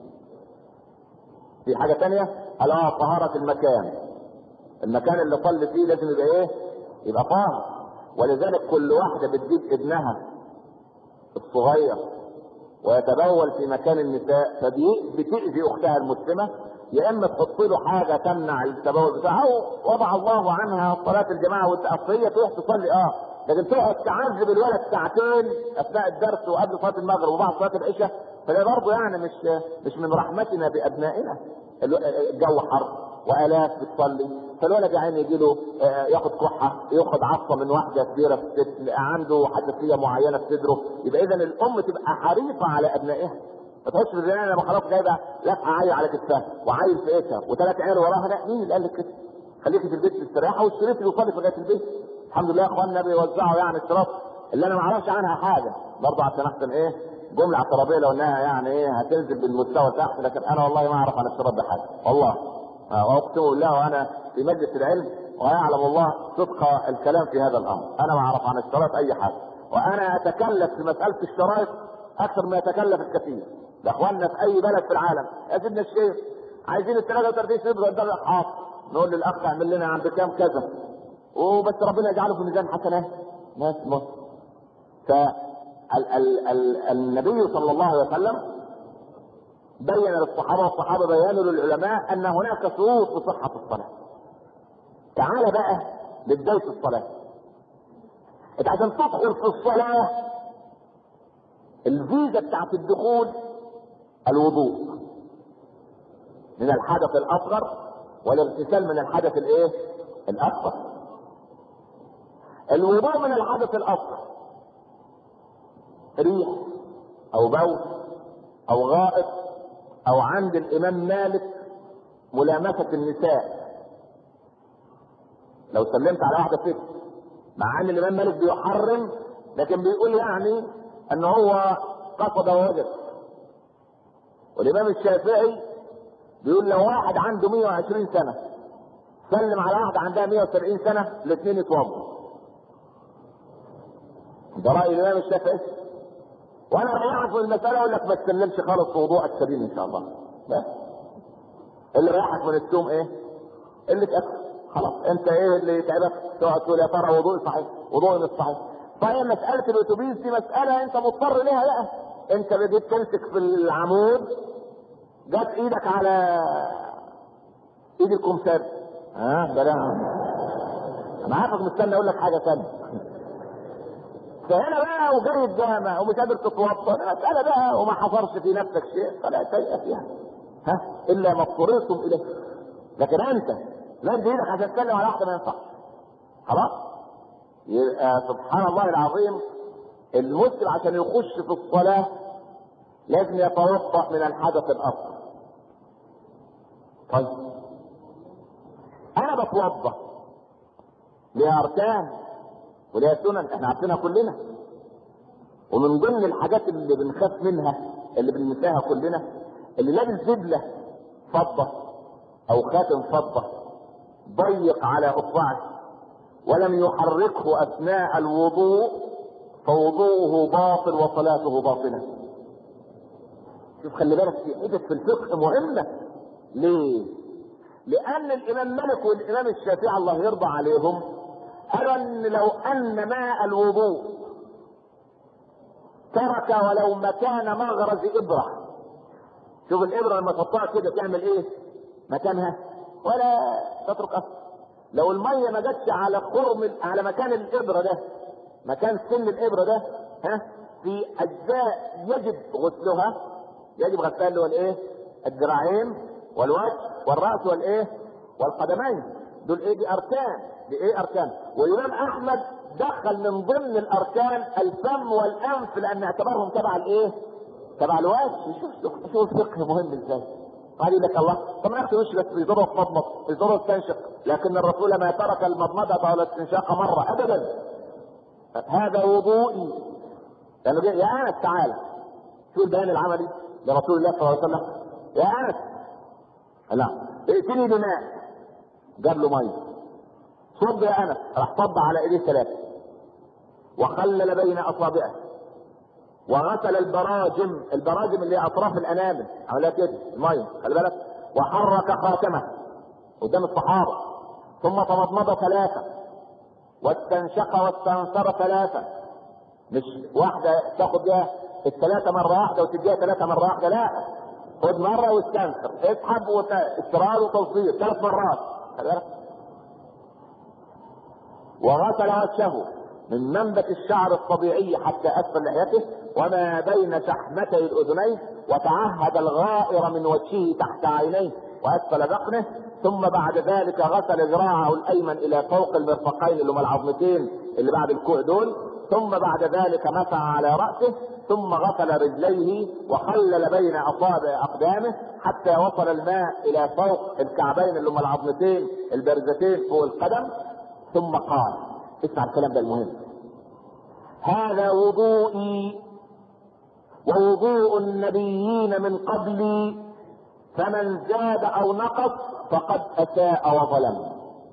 [SPEAKER 1] في حاجة تانية قال اه طهارة المكان المكان اللي صلي فيه لازم يبقى ايه يبقى طاهر ولذلك كل واحدة بتجيب ابنها الصغير ويتبول في مكان النساء فبتأذي اختها المسلمة يا اما تحط له حاجه تمنع التبول بتاعها او وضع الله عنها صلاه الجماعه والتأصية تروح تصلي اه لكن تقعد تعذب الولد ساعتين اثناء الدرس وقبل صلاه المغرب وبعد صلاه العشاء فده برضه يعني مش مش من رحمتنا بابنائنا الجو حر والاف بتصلي فالولد يا عيني يجي له ياخد كحه ياخد عصه من واحده كبيره في الست عنده حساسيه معينه في صدره يبقى اذا الام تبقى حريصه على ابنائها تخش في الزنانه لما خلاص جايبه لفعه عيل على كتفها وعيل في ايدها وثلاث عيال وراها لا مين اللي قال لك كده؟ خليكي في البيت مستريحه والشريط يوصلك لغايه البيت الحمد لله يا اخواننا بيوزعوا يعني الشراط اللي انا ما اعرفش عنها حاجه برضه عشان احسن ايه جمله اعتراضيه لو انها يعني ايه هتنزل بالمستوى تحت لكن انا والله ما اعرف عن الشراط ده حاجه والله واقسم بالله وانا في مجلس العلم ويعلم الله صدق الكلام في هذا الامر انا ما اعرف عن الشراط اي حاجه وانا اتكلف في مساله الشرايط اكثر ما يتكلف الكثير ده اخواننا في اي بلد في العالم يا سيدنا الشيخ عايزين ال 33 سنه قدام حاضر نقول للاخ اعمل لنا عند كام كذا وبس ربنا يجعله في ميزان حسنات ناس مصر فالنبي صلى الله عليه وسلم بين للصحابه والصحابه بيانوا للعلماء ان هناك شروط لصحه الصلاه تعال بقى لبدايه الصلاه انت عشان تدخل في الصلاه الفيزا بتاعت الدخول الوضوء من الحدث الاصغر والاغتسال من الحدث الايه الاكبر الوضوء من الحدث الاصغر ريح او بول او غائط او عند الامام مالك ملامسة النساء لو سلمت على واحدة ست مع ان الامام مالك بيحرم لكن بيقول يعني ان هو قصد ووجد والامام الشافعي بيقول لو واحد عنده 120 سنة سلم على واحدة عندها 170 سنة الاثنين يتوضوا ده رأي الامام الشافعي وانا ريحك من المسألة اقول لك ما تسلمش خالص في وضوءك سليم ان شاء الله بس اللي ريحك من التوم ايه؟ اللي تأكل خلاص انت ايه اللي تعبك تقعد تقول يا ترى وضوءي صحيح وضوءي مش صحيح صحيح مسألة الاتوبيس دي مسألة انت مضطر ليها بقى انت بديت تمسك في العمود جت ايدك على ايد الكمثري ها سلام انا عارفك مستني اقول لك حاجة ثانية فهنا بقى وجري الجامع ومش قادر تتوضا مسألة بقى وما حصرش في نفسك شيء فلا شيء فيها ها الا ما اضطررتم اليه لكن انت لا انت ايدك عشان تتكلم على واحده ما ينفعش خلاص يبقى سبحان الله العظيم المسلم عشان يخش في الصلاه لازم يتوضا من الحدث الاصغر طيب انا بتوضا ليها اركان وليها سنن احنا عارفينها كلنا ومن ضمن الحاجات اللي بنخاف منها اللي بننساها كلنا اللي لابس زبله فضه او خاتم فضه ضيق على اصبعه ولم يحركه اثناء الوضوء فوضوءه باطل وصلاته باطله شوف خلي بالك في حدث في الفقه مهمه ليه لان الامام مالك والامام الشافعي الله يرضى عليهم قالوا ان لو ان ماء الوضوء ترك ولو مكان مغرز ابره شوف الابره لما تحطها كده تعمل ايه مكانها ولا تترك اثر لو الميه ما جاتش على قرم على مكان الابره ده مكان سن الابره ده ها في اجزاء يجب غسلها يجب غسلها اللي هو الايه الذراعين والوجه والراس والايه والقدمين دول ايه دي اركان دي ايه اركان والامام احمد دخل من ضمن الاركان الفم والانف لان اعتبرهم تبع الايه تبع الوجه شوف شوف الفقه مهم ازاي قال لك الله طب ما وش بس بيضره تمضمض بيضره تنشق لكن الرسول ما ترك المضمضه ولا الاستنشاق مره ابدا هذا وضوئي لانه يا انس تعالى شو البيان العملي لرسول الله صلى الله عليه وسلم يا انس لا ائتني بماء جاب له ميه صب يا انس راح صب على ايديه ثلاثه وخلل بين اصابعه وغسل البراجم البراجم اللي هي اطراف الانامل عملها كده الميه خلي بالك وحرك خاتمه قدام الصحابه ثم تمضمض ثلاثه واستنشق واستنثر ثلاثه مش واحده تاخد بيها الثلاثه مره واحده وتديها ثلاثه مره واحده لا خد مره واستنثر اسحب وت... استرار وتوصيل ثلاث مرات خلي بالك وغسل وجهه من منبت الشعر الطبيعي حتى اسفل لحيته وما بين شحمتي الاذنين وتعهد الغائر من وجهه تحت عينيه واسفل ذقنه ثم بعد ذلك غسل ذراعه الايمن الى فوق المرفقين اللي هم العظمتين اللي بعد الكوع دول ثم بعد ذلك مسح على راسه ثم غسل رجليه وخلل بين اصابع اقدامه حتى وصل الماء الى فوق الكعبين اللي هم العظمتين البارزتين فوق القدم ثم قال اسمع الكلام ده المهم هذا وضوئي ووضوء النبيين من قبلي فمن زاد او نقص فقد اساء وظلم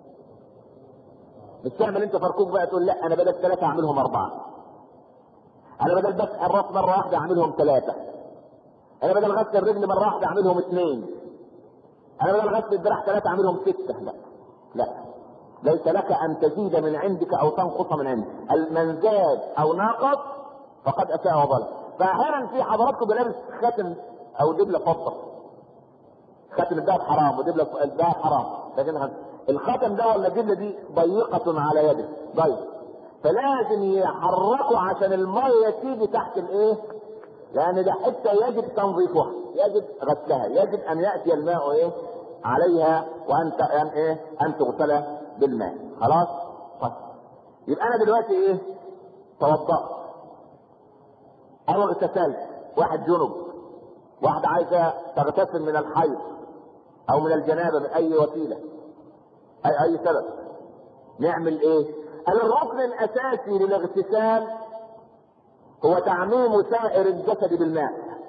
[SPEAKER 1] مش تعمل انت فركوك بقى تقول لا انا بدل ثلاثه اعملهم اربعه انا بدل بس الراس مره واحده اعملهم ثلاثه انا بدل غسل الرجل مره واحده اعملهم اثنين انا بدل غسل الذراع ثلاثه اعملهم سته لا لا ليس لك ان تزيد من عندك او تنقص من عندك من زاد او ناقص فقد اساء وظلم فاحيانا في حضراتكم بلابس خاتم او دبله فضه خاتم الذهب حرام ودبله الذهب حرام لكن الخاتم ده ولا الدبله دي ضيقه على يده ضيق فلازم يحركوا عشان الميه تيجي تحت الايه لان ده حته يجب تنظيفها يجب غسلها يجب ان ياتي الماء ايه عليها وان ان ايه ان تغسل بالماء خلاص طيب يبقى انا دلوقتي ايه توضأت او اغتسلت واحد جنب واحدة عايزة تغتسل من الحيض او من الجنابة من اي وسيلة اي اي سبب نعمل ايه قال الركن الاساسي للاغتسال هو تعميم سائر الجسد بالماء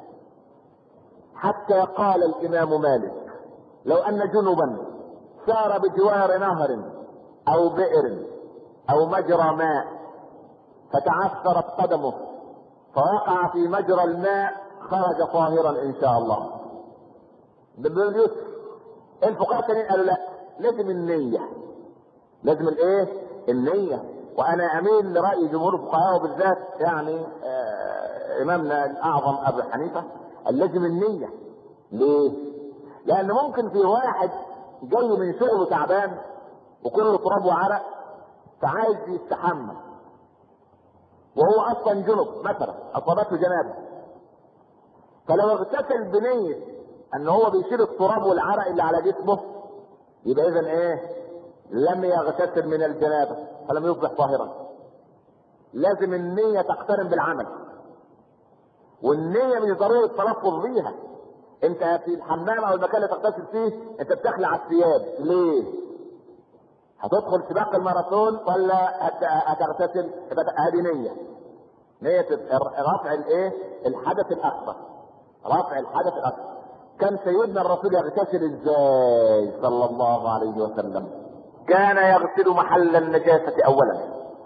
[SPEAKER 1] حتى قال الامام مالك لو ان جنبا سار بجوار نهر او بئر او مجرى ماء فتعثرت قدمه فوقع في مجرى الماء خرج طاهرا ان شاء الله باليسر الفقهاء التانيين قالوا لا لازم النية لازم الايه النية وانا اميل لرأي جمهور الفقهاء وبالذات يعني آه امامنا الاعظم ابو حنيفة قال لازم النية ليه لان ممكن في واحد جاي من شغله تعبان وكله تراب وعرق فعايز يستحمى وهو اصلا جنب مثلا اصابته جنابه فلو اغتسل بنية ان هو بيشيل التراب والعرق اللي على جسمه يبقى اذا ايه لم يغتسل من الجنابة فلم يصبح طاهرا لازم النية تقترن بالعمل والنية مش ضروري التلفظ بيها انت في الحمام او المكان اللي تغتسل فيه انت بتخلع الثياب ليه هتدخل سباق الماراثون ولا هتغتسل هذه نية نية رفع الايه الحدث الاكبر رفع الحدث الاكبر كان سيدنا الرسول يغتسل ازاي صلى الله عليه وسلم كان يغسل محل النجاسة اولا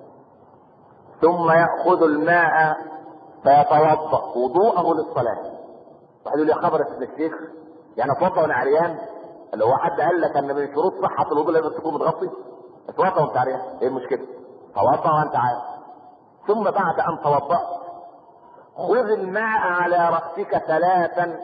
[SPEAKER 1] ثم يأخذ الماء فيتوضأ وضوءه للصلاة واحد يقول يا خبر يا الشيخ يعني اتوضأ وانا عريان اللي هو حد قال لك ان من شروط صحة الوضوء لازم تكون متغطي اتوضأ وانت عريان ايه المشكلة توضأ وانت عارف ثم بعد ان توضأت خذ الماء على رأسك ثلاثا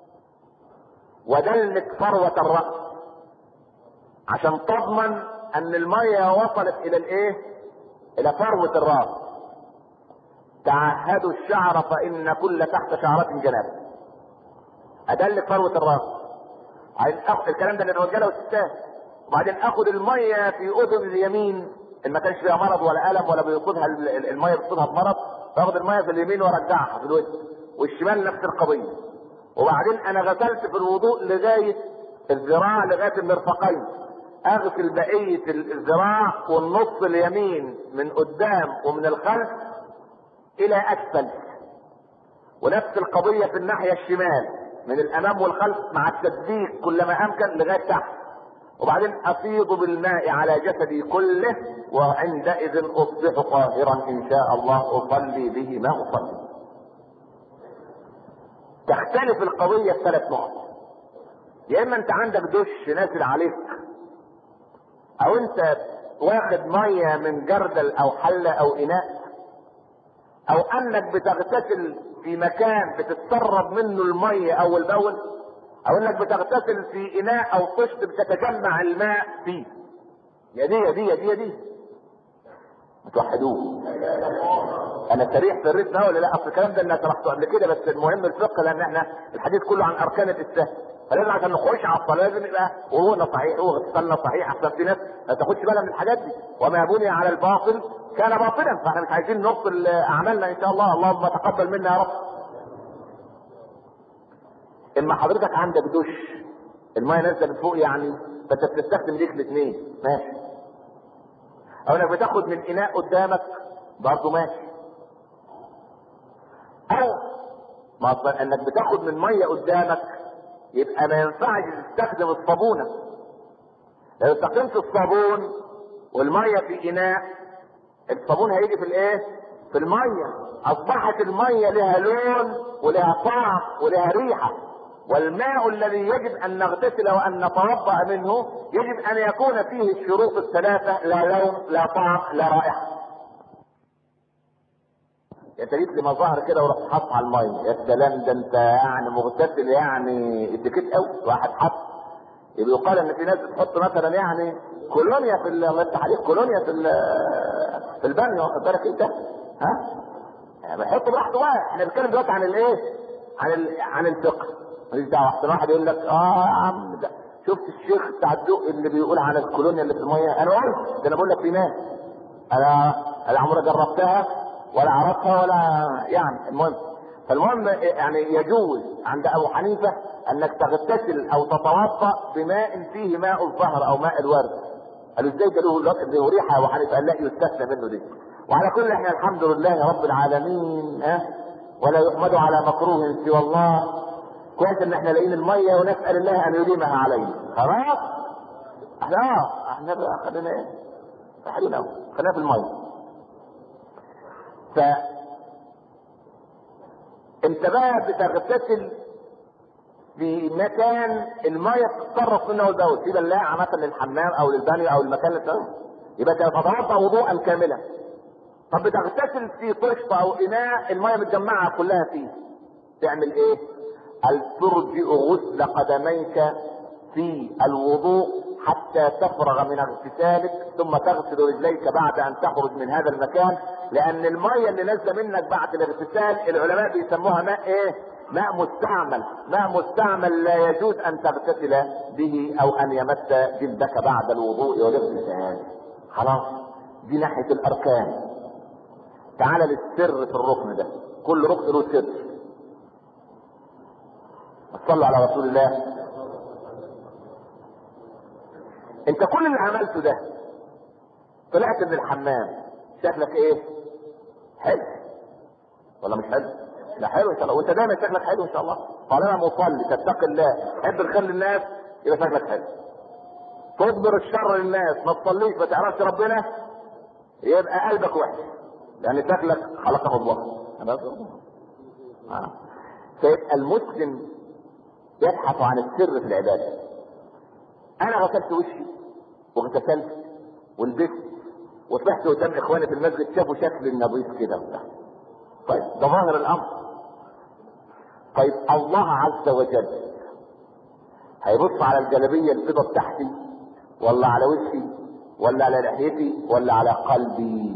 [SPEAKER 1] ودلك فروة الرأس عشان تضمن ان المية وصلت الى الايه الى فروة الرأس تعهدوا الشعر فان كل تحت شعرة جنابه ادلك فروة الراس عايز اخد الكلام ده للرجاله والستات وبعدين اخد الميه في اذن اليمين ان ما كانش فيها مرض ولا الم ولا بيقودها الميه بيقودها بمرض باخد الميه في اليمين وارجعها في الوجه والشمال نفس القضيه وبعدين انا غسلت في الوضوء لغايه الذراع لغايه المرفقين اغسل بقيه الذراع والنص اليمين من قدام ومن الخلف الى اسفل ونفس القضيه في الناحيه الشمال من الامام والخلف مع التدليك كلما امكن لغايه تحت وبعدين افيض بالماء على جسدي كله وعندئذ اصبح طاهرا ان شاء الله اصلي به ما اصلي تختلف القضية في ثلاث نقط يا اما انت عندك دش نازل عليك او انت واخد مية من جردل او حلة او اناء او انك بتغتسل في مكان بتتسرب منه المية اول باول او انك بتغتسل في اناء او طشت بتتجمع الماء فيه يا دي يا دي يا دي يا دي توحدوه انا سريع في الريتم ولا لا اصل الكلام ده انا شرحته قبل كده بس المهم الفقه لان احنا الحديث كله عن اركان الاسلام فلازم عشان نخش على الصلاه لازم يبقى وضوءنا صحيح واغتسالنا صحيح احسن في ناس ما تاخدش بالها من الحاجات دي وما بني على الباطل كان باطلا فاحنا مش عايزين نبطل اعمالنا ان شاء الله اللهم تقبل منا يا رب اما حضرتك عندك دش المايه نازله من فوق يعني فانت بتستخدم ليك الاثنين ماشي او انك بتاخد من اناء قدامك برضه ماشي او ما اصلا انك بتاخد من ميه قدامك يبقى ما ينفعش تستخدم الصابونه لو استخدمت الصابون والميه في اناء الصابون هيجي في الايه في الميه اصبحت الميه لها لون ولها طعم ولها ريحه والماء الذي يجب ان نغتسل وان نتوضا منه يجب ان يكون فيه الشروط الثلاثه لا لون لا طعم لا رائحه انت جيت لي مظاهر كده ورحت حاطط على الميه يا سلام ده انت يعني مغتسل يعني اتكيت قوي واحد حط يبقى يقال ان في ناس بتحط مثلا يعني كولونيا في الله يفتح عليك كولونيا في في البانيو واخد بالك انت ها يعني بيحط براحته بقى احنا بنتكلم دلوقتي عن الايه عن ال... عن الفقه ماليش دعوه احسن واحد يقول لك اه يا عم ده شفت الشيخ بتاع الدق اللي بيقول عن الكولونيا اللي في الميه انا قلت ده انا بقول لك في ناس انا انا عمري جربتها ولا عرفتها ولا يعني المهم فالمهم يعني يجوز عند ابو حنيفه انك تغتسل او تتوضا بماء فيه ماء الزهر او ماء الورد قالوا ازاي ده له له ريحه ابو حنيفه قال لا يستثنى منه دي وعلى كل احنا الحمد لله رب العالمين ها ولا يحمد على مكروه سوى الله كويس ان احنا لاقيين الميه ونسال الله ان يديمها علينا خلاص احنا اه احنا بقى خلينا ايه خلينا خلينا في الميه ف انت بقى بتغتسل في مكان الميه تتصرف منه البول في بلاعه مثلا للحمام او للبانيو او المكان اللي يبقى تتوضا وضوءا كاملا طب بتغتسل في طشت او اناء الميه متجمعه كلها فيه تعمل ايه؟ هل ترجئ غسل قدميك في الوضوء حتى تفرغ من اغتسالك ثم تغسل رجليك بعد ان تخرج من هذا المكان لان الميه اللي نازله منك بعد الاغتسال العلماء بيسموها ماء ايه؟ ماء مستعمل، ماء مستعمل لا يجوز ان تغتسل به او ان يمس جلدك بعد الوضوء والاغتسال. خلاص دي ناحيه الاركان. تعال للسر في الركن ده، كل ركن له سر. صلوا على رسول الله. انت كل اللي عملته ده طلعت من الحمام شكلك ايه؟ حلو ولا مش حلو؟ لا حلو ان شاء الله وانت دايما شكلك حلو ان شاء الله طالما مصلي تتقي الله تحب الخير للناس يبقى شكلك حلو تدبر الشر للناس ما تصليش ما تعرفش ربنا يبقى قلبك وحش لان شكلك خلقه الله آه. فيبقى المسلم يبحث عن السر في العباده انا غسلت وشي واغتسلت ولبست وطلعت قدام اخواني في المسجد شافوا شكل النظيف كده وبتاع طيب ده ظاهر الامر طيب الله عز وجل هيبص على الجلابيه البيضه بتاعتي ولا على وشي ولا على لحيتي ولا على قلبي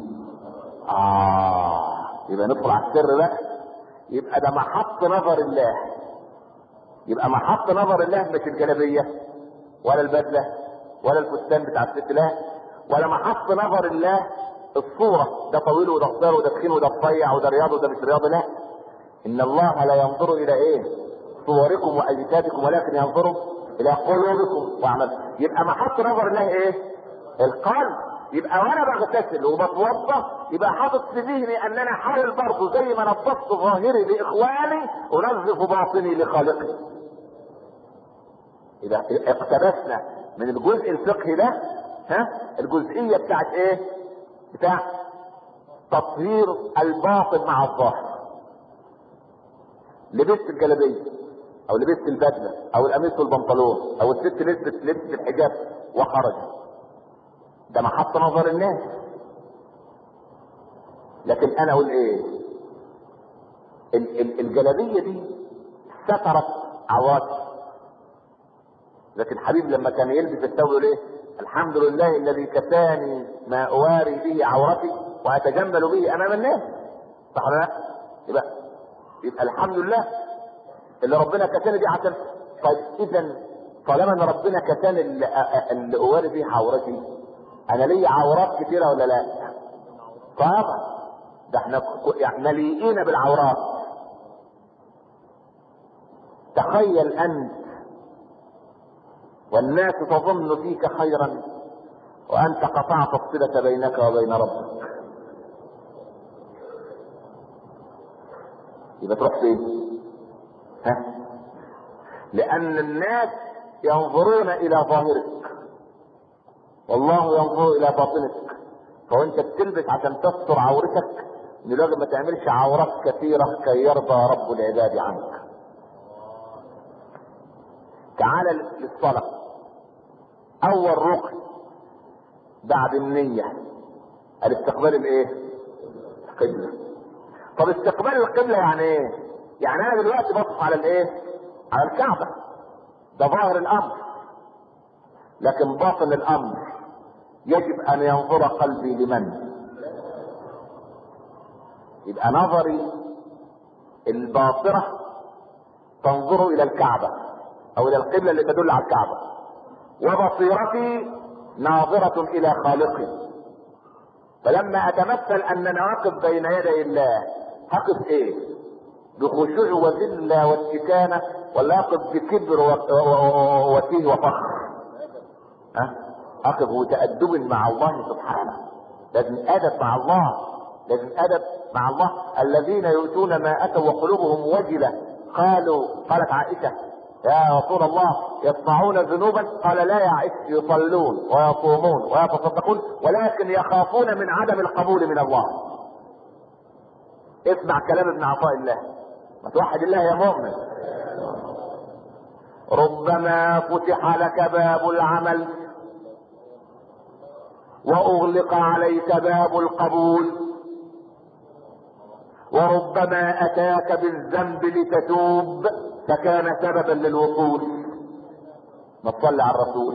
[SPEAKER 1] اه يبقى ندخل على السر بقى يبقى ده محط نظر الله يبقى محط نظر الله مش الجلابيه ولا البدله ولا الفستان بتاع الست لا ولا محط نظر الله الصورة ده طويل وده قصير وده تخين وده رفيع وده رياض وده مش رياض لا إن الله لا ينظر إلى إيه؟ صوركم وأجسادكم ولكن ينظر إلى قلوبكم وأعمالكم يبقى محط نظر الله إيه؟ القلب يبقى وانا بغتسل وبتوضا يبقى حاطط في ذهني ان انا حاول برضه زي ما نظفت ظاهري لاخواني انظف باطني لخالقي. اذا اقتبسنا من الجزء الفقهي ده ها الجزئية بتاعت ايه بتاع تطهير الباطن مع الظاهر لبست الجلابية او لبست البدلة او القميص والبنطلون او الست لبست لبست الحجاب وخرجت ده محط نظر الناس لكن انا اقول ايه ال- ال- الجلابية دي سترت عوراتي لكن حبيب لما كان يلبس الثوب يقول ايه الحمد لله الذي كفاني ما اواري به عورتي واتجمل به امام الناس صح ولا لا؟ يبقى يبقى الحمد لله اللي ربنا كفاني دي عشان طيب اذا طالما ان ربنا كفاني اللي, اللي اواري به عورتي انا لي عورات كثيره ولا لا؟ طبعا ده احنا ك- يعني مليئين بالعورات تخيل انت والناس تظن فيك خيرا وانت قطعت الصلة بينك وبين ربك يبقى تروح فين ها لان الناس ينظرون الى ظاهرك والله ينظر الى باطنك فوانت بتلبس عشان تستر عورتك ان لازم ما تعملش عورات كثيرة كي يرضى رب العباد عنك تعال للصلاة اول ركن بعد النية الاستقبال الايه القبلة طب استقبال القبلة يعني ايه يعني انا دلوقتي بصف على الايه على الكعبة ده ظاهر الامر لكن باطن الامر يجب ان ينظر قلبي لمن يبقى نظري الباصرة تنظر الى الكعبة او الى القبلة اللي تدل على الكعبة وبصيرتي ناظرة الى خالقي فلما اتمثل اننا واقف بين يدي الله هقف ايه بخشوع وذلة واستكانة ولا اقف بكبر و- و- و- وتيه وفخر ها اقف وتأدب مع الله سبحانه لازم ادب مع الله لازم ادب مع الله الذين يؤتون ما اتوا وقلوبهم وجلة قالوا قالت عائشة يا رسول الله يصنعون ذنوبا قال لا يا عائشة يصلون ويصومون ويتصدقون ولكن يخافون من عدم القبول من الله اسمع كلام ابن عطاء الله ما توحد الله يا مؤمن ربما فتح لك باب العمل واغلق عليك باب القبول وربما اتاك بالذنب لتتوب فكان سببا للوصول ما تصلي على الرسول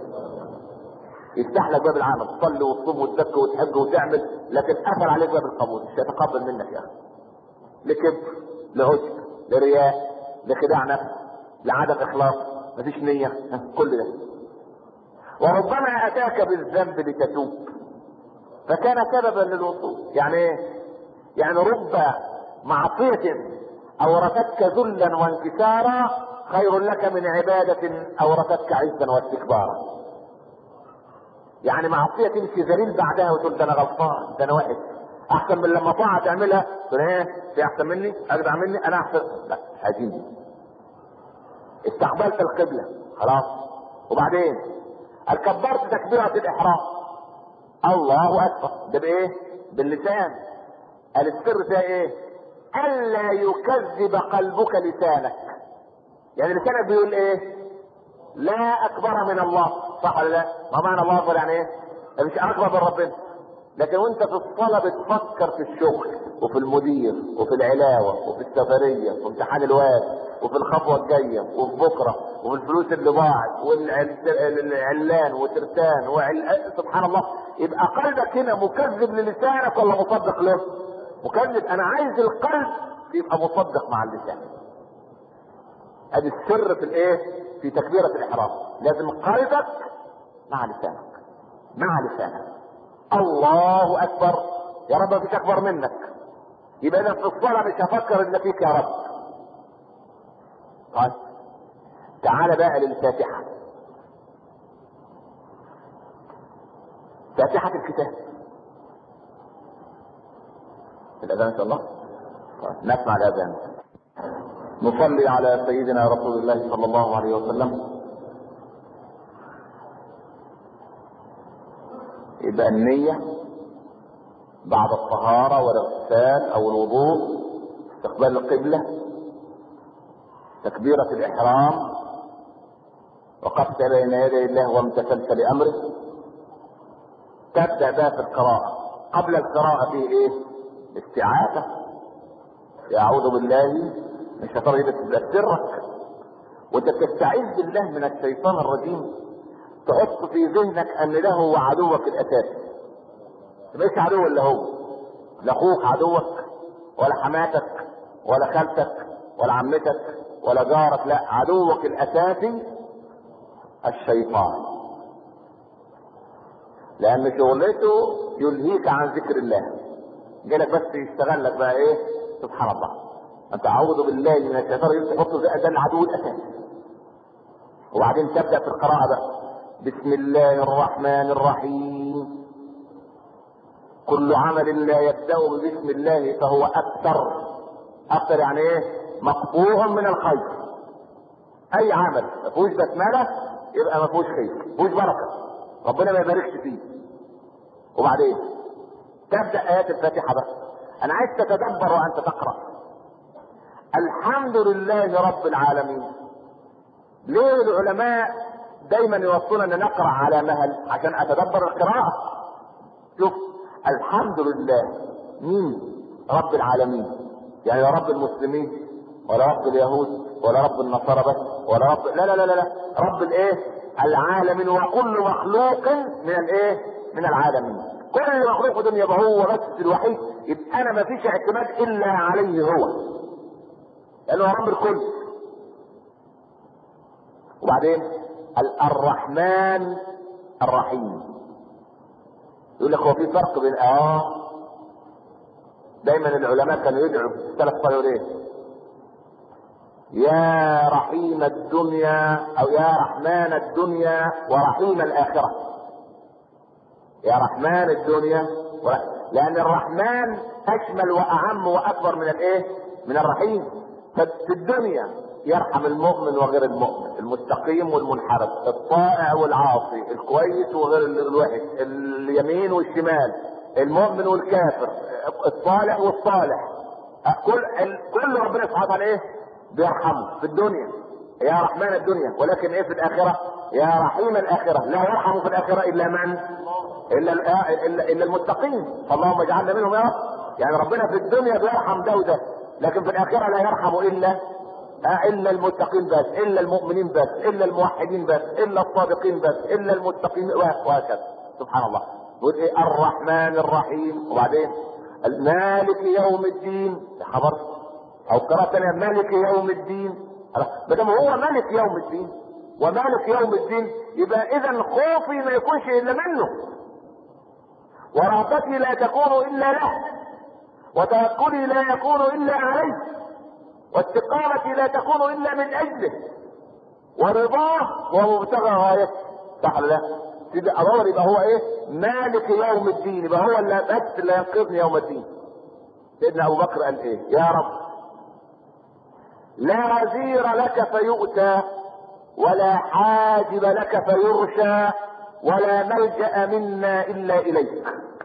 [SPEAKER 1] يفتح لك باب العمل تصلي وتصوم وتزكي وتحج وتعمل لكن قفل عليك باب القبول مش هيتقبل منك يا اخي لكبر لعجب لرياء لخداع نفس لعدم اخلاص مفيش نية ها، كل ده وربما اتاك بالذنب لتتوب فكان سببا للوصول يعني ايه يعني رب معصية اورثتك ذلا وانكسارا خير لك من عبادة اورثتك عزا واستكبارا يعني معصية تمشي ذليل بعدها وتقول ده انا غلطان ده انا وحش احسن من لما طاعة تعملها تقول ايه في احسن مني اجدع مني انا احسن لا عايزين استقبلت القبلة خلاص وبعدين كبرت تكبيرة الاحرام الله اكبر ده بايه باللسان قال السر فيها ايه الا يكذب قلبك لسانك يعني لسانك بيقول ايه لا اكبر من الله صح ولا لا ما معنى الله اكبر يعني ايه مش اكبر من ربنا لكن وانت في الصلاة بتفكر في الشغل وفي المدير وفي العلاوة وفي السفرية وفي امتحان الواد وفي الخطوة الجاية وفي بكرة وفي الفلوس اللي ضاعت والعلان وترتان وعل... سبحان الله يبقى قلبك هنا مكذب للسانك ولا مصدق له؟ مكذب انا عايز القلب يبقى مصدق مع اللسان ادي السر في الايه في تكبيرة الاحرام لازم قلبك مع لسانك مع لسانك الله اكبر يا رب مفيش اكبر منك يبقى انا في الصلاة مش هفكر الا فيك يا رب طيب تعال بقى للفاتحة فاتحة الكتاب الأذان إن شاء الله طيب. نسمع الأذان نصلي على سيدنا رسول الله صلى الله عليه وسلم يبقى النية بعد الطهارة والاغتسال أو الوضوء استقبال القبلة تكبيرة الإحرام وقفت بين يدي الله وامتثلت لأمره تبدأ بقى في القراءة قبل القراءة في إيه؟ استعاذة أعوذ بالله من الشيطان الرجيم تبقى سرك وأنت تستعيذ بالله من الشيطان الرجيم تحط في ذهنك أن ده هو عدوك الأساسي مش عدو إلا هو لا أخوك عدوك ولا حماتك ولا خالتك ولا عمتك ولا جارك لا عدوك الاساسي الشيطان لان شغلته يلهيك عن ذكر الله جالك بس يشتغل لك بقى ايه سبحان الله انت اعوذ بالله من الشيطان الرجيم تحطه ده ده العدو الاساسي وبعدين تبدا في القراءه بقى بسم الله الرحمن الرحيم كل عمل لا يبدا ببسم الله فهو اكثر اكثر يعني ايه مقطوع من الخير اي عمل ما فيهوش بسمله يبقى ما فيهوش خير ما فيهوش بركه ربنا ما يباركش فيه وبعدين تبدا ايات الفاتحه بس انا عايز تتدبر وانت تقرا الحمد لله رب العالمين ليه العلماء دايما يوصون ان نقرا على مهل عشان اتدبر القراءه شوف الحمد لله مين رب العالمين يعني لا رب المسلمين ولا رب اليهود ولا رب النصارى بس ولا رب لا لا لا لا, لا. رب الايه العالمين وكل مخلوق من الايه من العالمين كل مخلوق دنيا يبقى هو بس الوحيد يبقى انا ما فيش اعتماد الا عليه هو لانه هو رب الكل وبعدين الرحمن الرحيم يقول لك هو في فرق بين اه دايما العلماء كانوا يدعوا السلف قالوا ايه يا رحيم الدنيا او يا رحمن الدنيا ورحيم الاخره يا رحمن الدنيا لان الرحمن اشمل واعم واكبر من الايه من الرحيم ففي الدنيا يرحم المؤمن وغير المؤمن المستقيم والمنحرف الطائع والعاصي الكويس وغير الوحش اليمين والشمال المؤمن والكافر الصالح والصالح كل كل ربنا سبحانه وتعالى ايه بيرحمه في الدنيا يا رحمن الدنيا ولكن ايه في الاخره يا رحيم الاخره لا يرحم في الاخره الا من الا الا, إلا المتقين فاللهم اجعلنا منهم يا رب يعني ربنا في الدنيا بيرحم ده وده لكن في الاخره لا يرحم الا الا المتقين بس الا المؤمنين بس الا الموحدين بس الا الصادقين بس الا المتقين وهكذا سبحان الله يقول ايه الرحمن الرحيم وبعدين مالك يوم الدين خبر او قراءة ثانية مالك يوم الدين ما دام هو مالك يوم الدين ومالك يوم الدين يبقى اذا خوفي ما يكونش الا منه ورغبتي لا تكون الا له وتوكلي لا يكون الا عليه واستقامتي لا تكون الا من اجله ورضاه هو مبتغى غايته صح ولا لا؟ يبقى ادور يبقى هو ايه؟ مالك يوم الدين يبقى هو اللي بس اللي ينقذني يوم الدين. سيدنا ابو بكر قال ايه؟ يا رب لا وزير لك فيؤتى ولا حاجب لك فيرشى ولا ملجا منا الا اليك.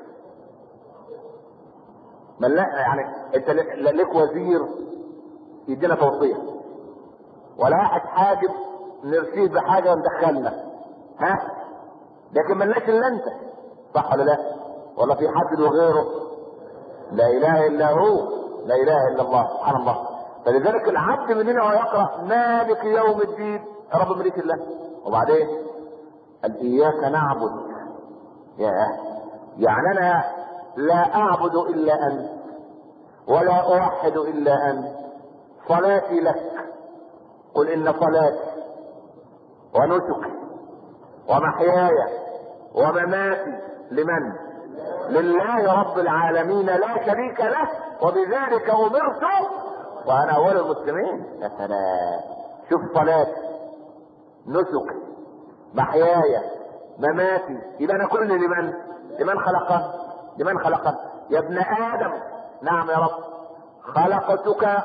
[SPEAKER 1] من لا يعني انت لك وزير يدينا توصيه ولا واحد حاجب نرسيه بحاجه ندخلنا ها لكن ملناش الا انت صح ولا لا ولا في حد وغيره لا اله الا هو لا اله الا الله سبحان الله فلذلك العبد مننا وهو يقرا مالك يوم الدين يا رب ملك الله وبعدين قال اياك نعبد يا يعني انا لا اعبد الا انت ولا اوحد الا انت صلاتي لك قل ان صلاتي ونسكي ومحياي ومماتي لمن لله رب العالمين لا شريك له وبذلك امرت وانا اول المسلمين يا سلام شوف صلاتي نسكي محياي مماتي يبقى انا كل لمن لمن خلقه لمن خلقه يا ابن ادم نعم يا رب خلقتك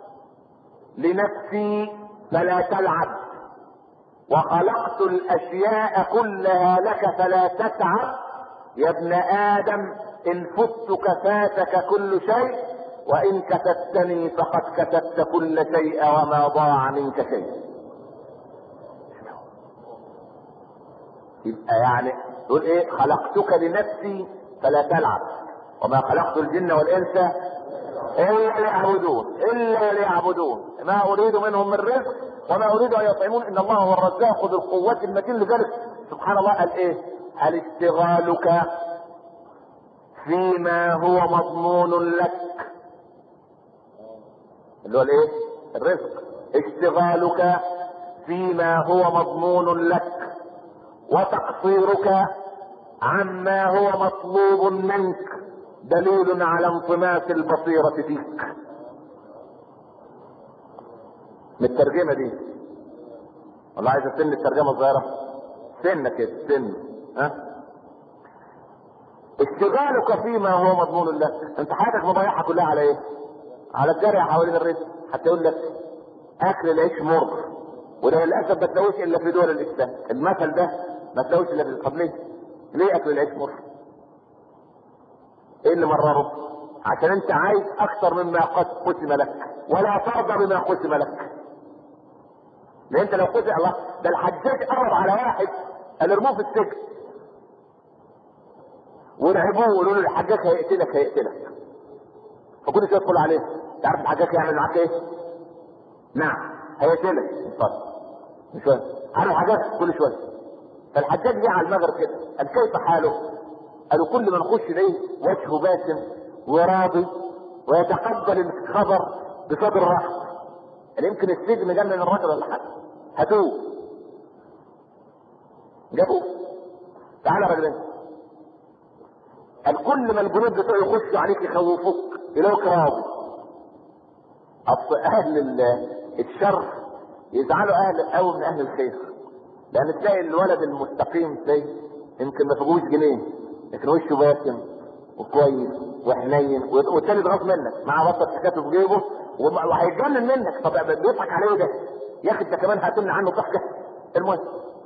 [SPEAKER 1] لنفسي فلا تلعب وخلقت الاشياء كلها لك فلا تتعب يا ابن ادم ان فتك فاتك كل شيء وان كتبتني فقد كتبت كل شيء وما ضاع منك شيء يبقى يعني تقول ايه خلقتك لنفسي فلا تلعب وما خلقت الجن والانس الا ليعبدون الا ليعبدون ما اريد منهم من رزق وما اريد ان يطعمون ان الله هو الرزاق ذو القوه المتين لذلك سبحان الله قال ايه هل اشتغالك فيما هو مضمون لك اللي هو الايه الرزق اشتغالك فيما هو مضمون لك وتقصيرك عما هو مطلوب منك دليل على انطماس البصيرة فيك من الترجمة دي والله عايز سن الترجمة الصغيرة سنة كده سن ها اشتغالك فيما هو مضمون لك انت حياتك مضيعها كلها على ايه على الجري حوالين الرزق حتى يقول لك اكل العيش مر وده للاسف ما تلاقوش الا في دول الاسلام المثل ده ما تلاقوش الا في القبليه ليه اكل العيش مر ايه اللي مرره عشان انت عايز اكثر مما قد قسم لك ولا ترضى بما قسم لك لان انت لو قسم الله ده الحجاج قرب على واحد قال ارموه في السجن ورعبوه وقالوا له الحجاج هيقتلك هيقتلك فكل شويه يدخل عليه تعرف الحجاج يعمل معاك ايه؟ نعم هيقتلك طيب مش فاهم عارف الحجاج كل شويه فالحجاج جه على المغرب كده قال كيف حاله؟ قالوا كل ما نخش اليه وجهه باسم وراضي ويتقبل الخبر بصدر رحب قال يمكن السجن جنن الراجل ولا حاجه هاتوه جابوه تعالى يا راجل قال كل ما الجنود بتوعه يخشوا عليك يخوفوك يلاقوك راضي اصل اهل الشر يزعلوا اهل قوي من اهل الخير لان تلاقي الولد المستقيم تلاقي يمكن ما فيهوش جنيه لكن وشه باسم وكويس وحنين والتاني ضغط منك معاه بطه حكاته في جيبه وهيتجنن منك طب بيضحك عليه ده يا اخي انت كمان هتمنع عنه ضحكه المهم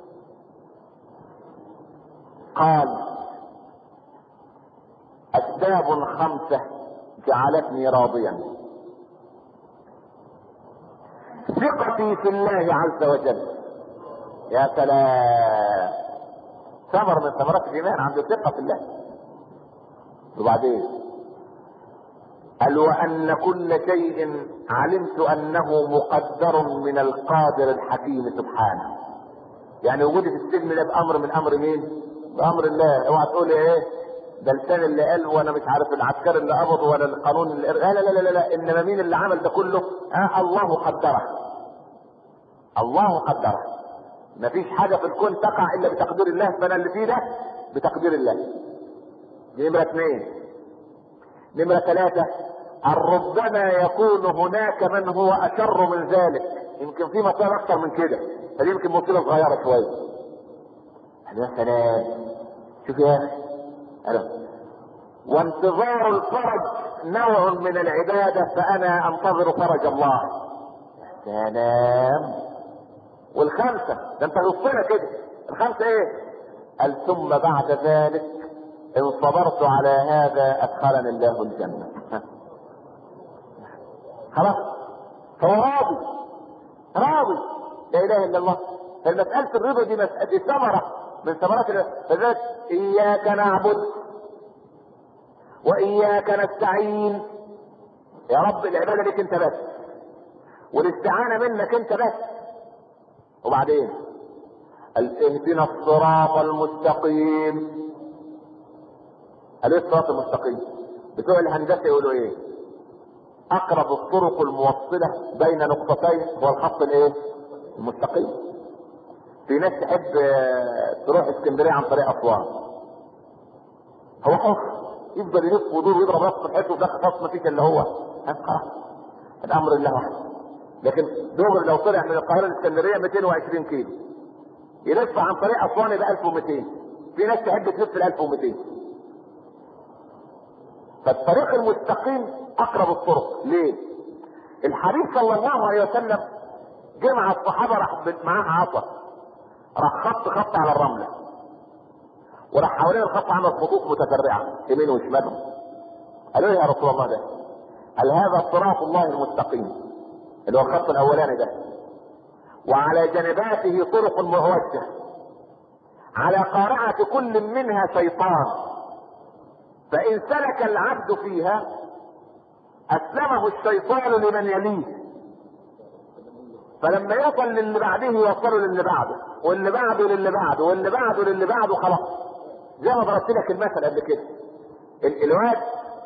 [SPEAKER 1] قال اسباب خمسه جعلتني راضيا ثقتي في الله عز وجل يا سلام ثمر من ثمرات الايمان عنده ثقه في الله وبعدين قال وان كل شيء علمت انه مقدر من القادر الحكيم سبحانه يعني وجودي في السجن ده بامر من امر مين بامر الله اوعى تقول ايه ده لسان اللي قال وانا مش عارف العسكري اللي قبض ولا القانون اللي لا لا لا لا, لا. انما مين اللي عمل ده كله آه الله قدره الله قدره مفيش حاجه في الكون تقع الا بتقدير الله فانا اللي فيه ده بتقدير الله دي نمره اثنين نمره ثلاثه أن ربما يكون هناك من هو اشر من ذلك يمكن في مصائب اكثر من كده فدي يمكن مصيبه صغيره شويه يا سلام شوف يا اخي ألم. وانتظار الفرج نوع من العبادة فأنا أنتظر فرج الله سلام والخمسة ده انت غصنا كده الخمسة ايه قال ثم بعد ذلك ان صبرت على هذا ادخلني الله الجنة خلاص فهو راضي راضي لا اله الا الله فالمسألة الرضا دي مسألة دي ثمرة من ثمرات فذلك اياك نعبد واياك نستعين يا رب العبادة لك انت بس والاستعانة منك انت بس وبعدين اهدنا الصراط المستقيم قال ايه الصراط المستقيم بتوع الهندسه يقولوا ايه اقرب الطرق الموصله بين نقطتين هو الخط الايه المستقيم في ناس تحب تروح اسكندريه عن طريق اسوان هو حر يفضل يلف ويدور ويضرب راسه في الحيط وده خلاص ما فيش الا هو خلاص الامر الله وحده لكن دغري لو طلع من القاهره الاسكندريه 220 كيلو يلف عن طريق اسوان يبقى 1200 في ناس تحب تلف ال 1200 فالطريق المستقيم اقرب الطرق ليه؟ الحبيب صلى الله عليه وسلم جه مع الصحابه راح معاه عصا راح خط خط على الرمله وراح حوالين الخط عمل خطوط متفرعه يمين وشمال قالوا يا رسول الله ده قال هذا صراط الله المستقيم اللي هو الخط الاولاني ده وعلى جنباته طرق معوجه على قارعة كل منها شيطان فإن سلك العبد فيها أسلمه الشيطان لمن يليه فلما يوصل للي بعده يوصله للي بعده واللي بعده للي بعده واللي بعده للي بعده خلاص زي ما ضربت لك المثل قبل كده الواد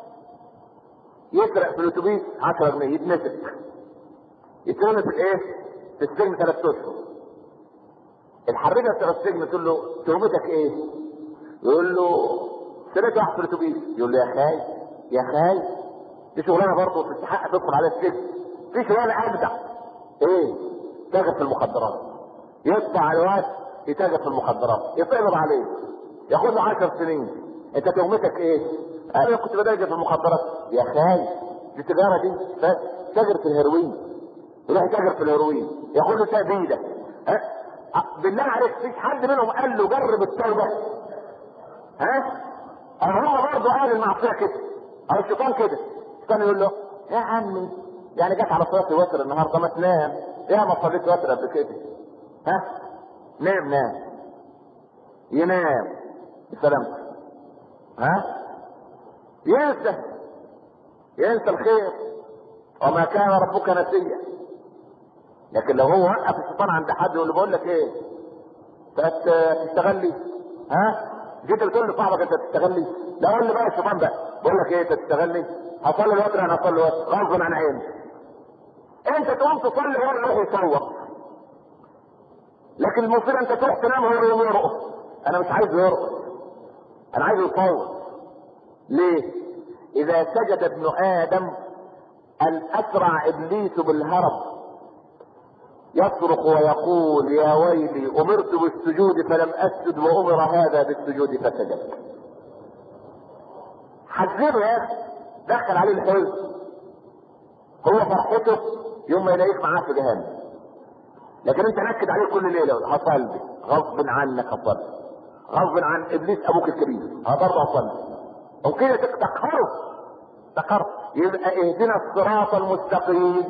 [SPEAKER 1] يسرق في الاتوبيس 10 جنيه يتمسك يترمي في الايه؟ في السجن ثلاث اشهر. الحريفه بتاع السجن تقول له تهمتك ايه؟ يقول له سرقت واحد في الاتوبيس يقول له يا خاي يا خاي دي شغلانه برضه تستحق تدخل عليها السجن في شغلانه ابدع ايه تاجر في المخدرات يطبع الواد يتاجر في المخدرات يتقبض عليه ياخد له 10 سنين انت تهمتك ايه؟ انا كنت بتاجر في المخدرات يا خاي دي التجاره دي تاجر في الهيروين يروح يتاجر في الهيروين ياخد له تأبيده ها بالله عليك فيش حد منهم قال له جرب التوبه ها أو هو برضه قال المعصيه كده او الشيطان كده الشيطان يقول له يا عمي يعني جت على صلاه الوتر النهارده ما تنام يا ما صليت وتر قبل كده ها نام نام ينام بسلامته ها ينسى ينسى الخير وما كان ربك نسيا لكن لو هو وقف الشيطان عند حد يقول له بقول لك ايه تشتغل لي ها جيت بتقول لصاحبك انت تشتغل لي لا قول لي بقى الشيطان بقى بقول لك ايه انت تشتغل لي هصلي الوتر انا هصلي الوتر غصب عن عيني انت تقوم تصلي وهو يروح يصور لكن المصيبه انت تروح تنام وهو يقوم يرقص انا مش عايزه يرقص انا عايزه يصور ليه اذا سجد ابن ادم ان اسرع ابليس بالهرب يصرخ ويقول يا ويلي امرت بالسجود فلم اسجد وامر هذا بالسجود فسجد حذره يا اخي دخل عليه الحزن هو فرحته يوم ما يلاقيك معاه في جهنم لكن انت نكد عليه كل ليله هصلي غصب عنك هصلي غصب عن ابليس ابوك الكبير برضه هصلي وكده تقهره تقهر يبقى اهدنا الصراط المستقيم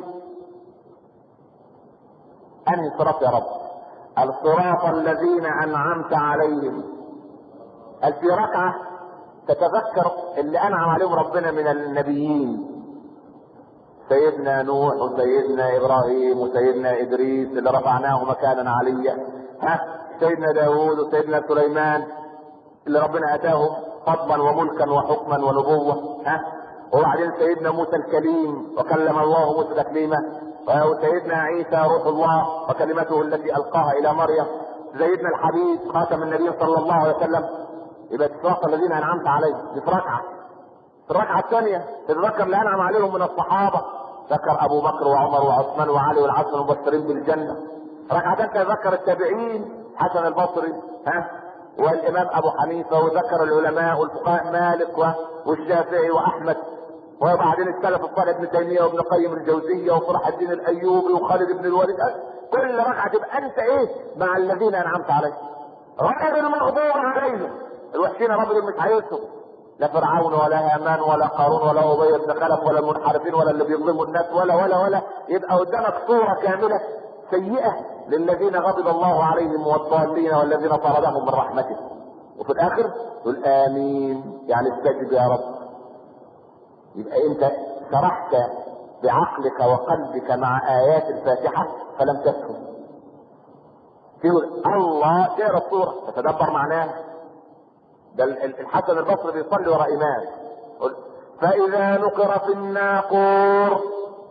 [SPEAKER 1] انهي صراط يا رب الصراط الذين انعمت عليهم هل في ركعه تتذكر اللي انعم عليهم ربنا من النبيين سيدنا نوح وسيدنا ابراهيم وسيدنا ادريس اللي رفعناه مكانا عليا ها سيدنا داوود وسيدنا سليمان اللي ربنا اتاهم فضلا وملكا وحكما ونبوه ها وبعدين سيدنا موسى الكليم وكلم الله موسى تكليما وسيدنا عيسى روح الله وكلمته التي القاها الى مريم سيدنا الحبيب خاتم النبي صلى الله عليه وسلم يبقى الصراط الذين انعمت عليهم دي في ركعه في الركعه الثانيه تتذكر اللي انعم عليهم من الصحابه ذكر ابو بكر وعمر وعثمان وعلي والعشر المبشرين بالجنه ركعه ثالثه ذكر التابعين حسن البصري ها والامام ابو حنيفه وذكر العلماء والفقهاء مالك والشافعي واحمد وبعدين السلف الصالح ابن تيميه وابن قيم الجوزيه وصلاح الدين الايوبي وخالد بن الوليد كل ركعه تبقى انت ايه مع الذين انعمت عليهم غير المغضوب عليهم الوحشين رب دول مش عايزهم لا فرعون ولا هامان ولا قارون ولا ابي بن خلف ولا المنحرفين ولا اللي بيظلموا الناس ولا ولا ولا يبقى قدامك صوره كامله سيئه للذين غضب الله عليهم والضالين والذين طردهم من رحمته وفي الاخر تقول امين يعني استجب يا رب يبقى انت سرحت بعقلك وقلبك مع ايات الفاتحه فلم تفهم تقول الله تقرا الصوره تتدبر معناها ده الحسن البصري بيصلي وراء امام فاذا نقر في الناقور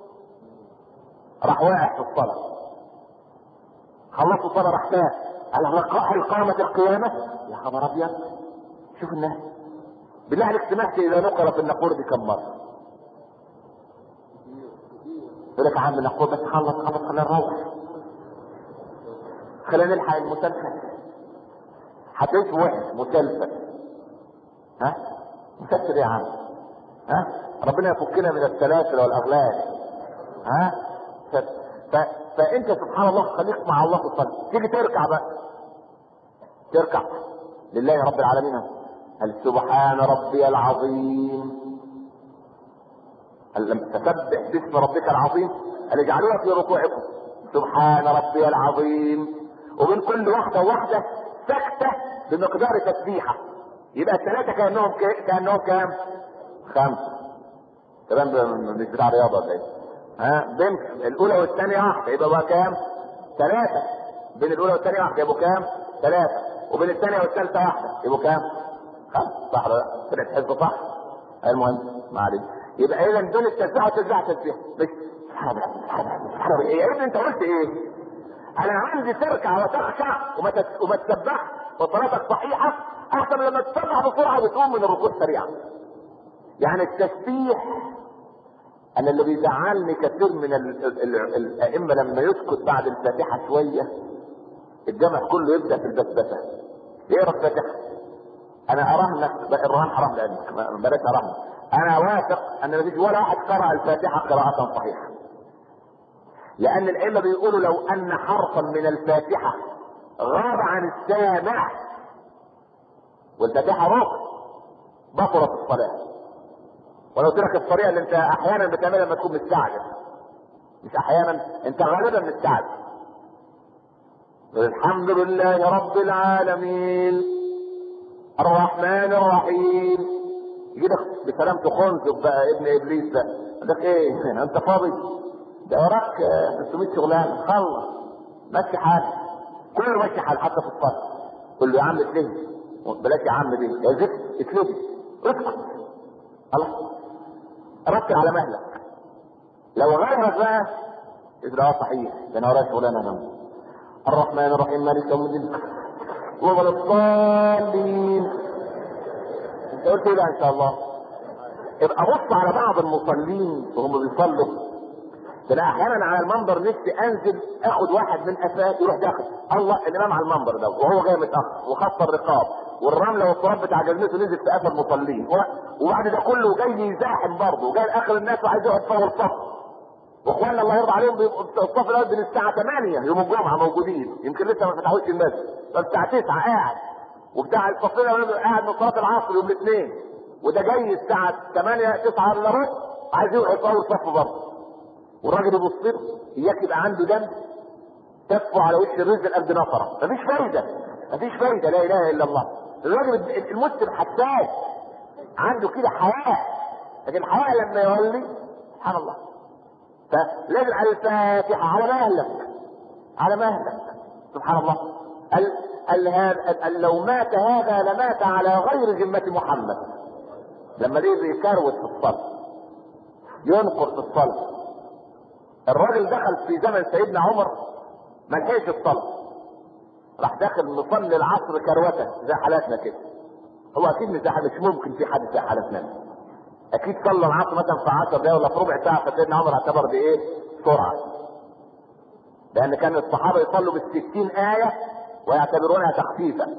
[SPEAKER 1] راح واقع في الصلاه خلصوا الصلاه راح تاه هل قامت القيامه يا خبر ابيض شوف الناس بالله عليك سمعت اذا نقر في الناقور دي كم مره يقول لك يا عم الناقور بس خلص خلص خلينا نروح خلينا نلحق المسلسل هتعيش وحش مسلسل ها مسلسل ايه يا عم ها ربنا يفكنا من السلاسل والاغلال ها ف... ف... فانت سبحان الله خليك مع الله تصلي تيجي تركع بقى تركع لله رب العالمين هل سبحان ربي العظيم هل لم تسبح باسم ربك العظيم هل اجعلوها في ركوعكم سبحان ربي العظيم وبين كل واحدة وواحدة سكتة بمقدار تسبيحة يبقى الثلاثة كأنهم ك... كأنهم كام؟ خمسة تمام مش بتاع رياضة ولا ايه؟ ها بين الأولى والثانية واحدة يبقى بقى كام؟ ثلاثة بين الأولى والثانية واحدة يبقوا كام؟ ثلاثة وبين الثانية والثالثة واحدة يبقوا كام؟ خمسة صح ولا لا؟ طلعت حزب صح؟ المهم ما عليك يبقى إذا دول التسبيحة وتسبيحة تسبيحة مش سبحان الله سبحان الله سبحان الله يا ابني أنت قلت إيه؟ أنا عندي تركع وتخشع وما تس... وما تسبحش وصلاتك صحيحة أحسن لما تسبح بسرعة وتقوم من الركوع سريعا يعني التسبيح انا اللي بيزعلني كثير من ال- ال- ال- الائمه لما يسكت بعد الفاتحه شويه الجمع كله يبدا في البسبسه يقرا الفاتحه انا اراهنك بقى الرهان حرام لانك ما- بلاش اراهنك انا واثق ان مفيش ولا واحد قرا الفاتحه قراءه صحيحه لان الائمه بيقولوا لو ان حرفا من الفاتحه غاب عن السامع والفاتحه ركن بطلت الصلاه ولو ترك الطريقه اللي انت احيانا بتعملها لما تكون مستعجل مش احيانا انت غالبا مستعجل الحمد لله رب العالمين الرحمن الرحيم يجيبك بسلام تخنزق بقى ابن ابليس ده عندك ايه انت فاضي ده وراك آه، 500 شغلانه خلص مشي حالك كله ماشي حال حتى في الصلاه قول له يا عم اتلهي بلاش يا عم دي يا زفت اتلهي اسكت خلاص ركز على مهلك لو غيرك بقى يبقى اه صحيح ده انا ورايا شغلانه انا الرحمن الرحيم مالك يوم الدين ولا الضالين انت قلت ايه بقى ان شاء الله يبقى بص على بعض المصلين وهم بيصلوا ده انا احيانا على المنبر نفسي انزل اخد واحد من قفاه يروح داخل الله الامام على المنبر ده وهو جاي متاخر وخط الرقاب والرمله والتراب بتاع جزمته نزل في قفا المصلين و- وبعد ده كله جاي يزاحم برضه وجاي لاخر الناس وعايز يقعد فوق الصف واخواننا الله يرضى عليهم بيبقوا في الصف الاول من الساعه 8 يوم الجمعه موجودين يمكن لسه ما فتحوش المسجد فالساعه 9 قاعد وبتاع الصف الاول قاعد من صلاه العصر يوم الاثنين وده جاي الساعه 8 9 الا ربع عايز يقعد في اول صف برضه والراجل يبص له اياك يبقى عنده دم تكفو على وش الرزق قد نفره مفيش فايده مفيش فايده لا اله الا الله الراجل المسلم حساس عنده كده حياء لكن الحياء لما يولي سبحان الله فلازم على الفاتحه على مهلك على مهلك سبحان الله ال ال هذا ال لو مات هذا لمات على غير ذمه محمد لما ليه بيكروت في الصلاه ينقر في الصلاه الراجل دخل في زمن سيدنا عمر ما لحقش الصلاه راح داخل مصلي العصر كروته زي حالاتنا كده هو اكيد مش زي- مش ممكن في حد زي حالتنا اكيد صلى العصر مثلا في 10 دقايق ولا في ربع ساعه فسيدنا عمر اعتبر دي ايه؟ سرعه لان كان الصحابه يصلوا بالستين ايه ويعتبرونها تخفيفا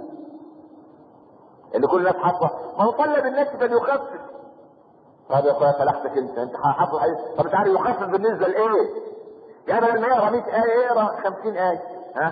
[SPEAKER 1] اللي كل الناس حافظه ما هو صلى بالناس فليخفف طب يا اخويا فلحتك انت انت حافظ حديث طب انت عارف يخفف بالنسبه لايه؟ يا بدل ما يقرا 100 ايه يقرا 50 ايه ها؟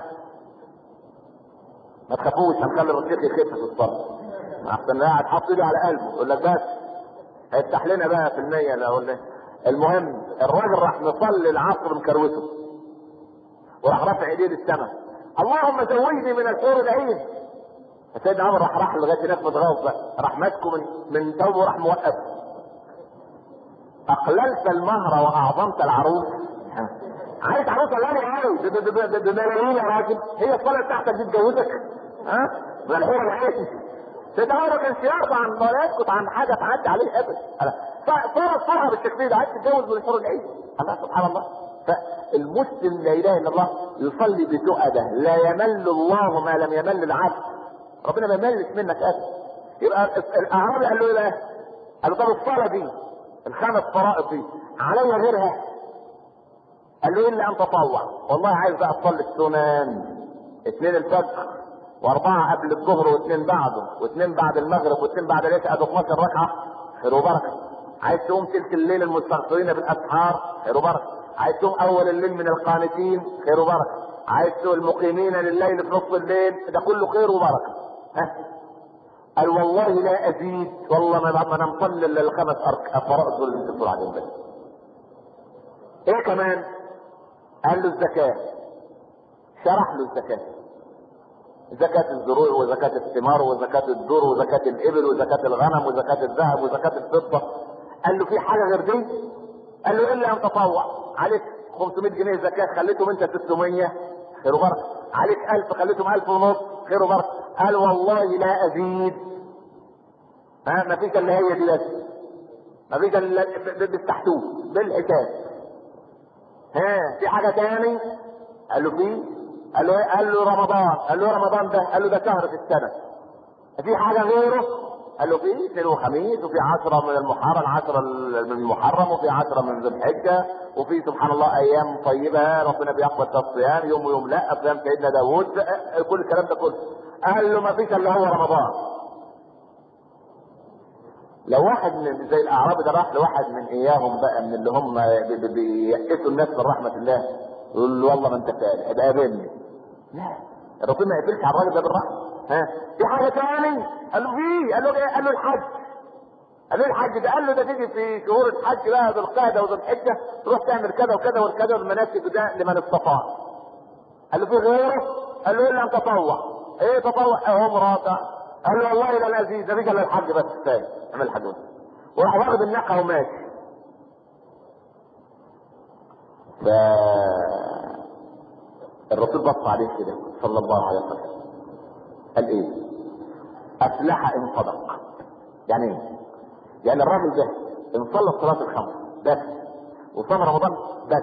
[SPEAKER 1] ما تخافوش هنخلي الرصيق يخف في الصلاه احسن قاعد حاطط ايده على قلبه يقول لك بس هيفتح لنا بقى في المية لا ولا المهم الراجل راح مصلي العصر مكروته وراح رافع ايديه للسماء اللهم زوجني من الحور العين فسيدنا عمر راح راح لغايه هناك متغوص بقى راح ماسكه من من ثوبه وراح موقف اقللت المهر واعظمت العروس عايز عروسه غالية قوي بملايين يا راجل هي الصلاه بتاعتك دي تجوزك ها من الحور العين سيدنا عمر ما كانش يرضى عن ولا يسكت عن حاجه تعدي عليه ابدا صار صار بالتكبير عايز تتجوز من الحور العين الله سبحان الله فالمسلم لا اله الا الله يصلي بتؤده لا يمل الله ما لم يمل العبد ربنا ما يملش منك ابدا يبقى الاعرابي قال له ايه بقى؟ قال له طب الصلاه دي الخمس فرائض دي علي غيرها قال له الا ان تطوع والله عايز بقى تصلي السنن اثنين الفجر واربعه قبل الظهر واثنين بعده واثنين بعد المغرب واثنين بعد العشاء ادوا 12 ركعه خير وبركه عايز تقوم تلك الليل المستغفرين بالاسحار خير وبركه عايز تقوم اول الليل من القانتين خير وبركه عايز تقوم المقيمين لليل في نصف الليل ده كله خير وبركه ها قال والله لا ازيد والله ما ما انا مصلي الا الخمس فرائض دول اللي بتقول عليهم بس ايه كمان قال له الزكاه شرح له الزكاه زكاة الزروع وزكاة الثمار وزكاة الذر وزكاة الإبل وزكاة الغنم وزكاة الذهب وزكاة الفضة قال له في حاجة غير دي؟ قال له إلا أن تطوع عليك 500 جنيه زكاة خليتهم أنت 600 خير وبركة عليك 1000 خليتهم 1000 ونص خير وبركة قال والله لا أزيد ها ما فيش إلا هي دي بس ما فيش إلا بالتحتوه بالحساب ها في حاجة تاني؟ قال له في قال له قال له رمضان قال له رمضان ده قال له ده شهر في السنه في حاجه غيره قال له في اثنين وخميس وفي عشرة من المحرم عشرة من المحرم وفي عشرة من ذي الحجة وفي سبحان الله ايام طيبة ربنا بيقبل فيها الصيام يوم ويوم لا صيام سيدنا داوود كل الكلام ده كله قال له ما فيش الا هو رمضان لو واحد من زي الاعرابي ده راح لواحد من اياهم بقى من اللي هم بي- بي- بييأسوا الناس من رحمة الله يقول له والله ما انت فالح ابقى قابلني لا الرسول ما يقفلش على الراجل ده بالرحمة ها في حاجة تاني قال له في قال له ايه قال له الحج قال له الحج ده قال له ده تيجي في شهور الحج بقى ذو القعده وذو الحجه تروح تعمل كذا وكذا وكذا والمناسك ده لمن استطاع قال له في غيره قال له الا ان تطوع ايه تطوع اهو مراتع قال له والله لا العزيز ده بيجي الا الحج بس الثاني اعمل الحج بس وراح واخد الناقه وماشي ف الرسول بص عليه كده صلى الله عليه وسلم قال ايه افلح ان صدق يعني ايه يعني الراجل ده ان صلى الصلاه الخمس بس وصام رمضان بس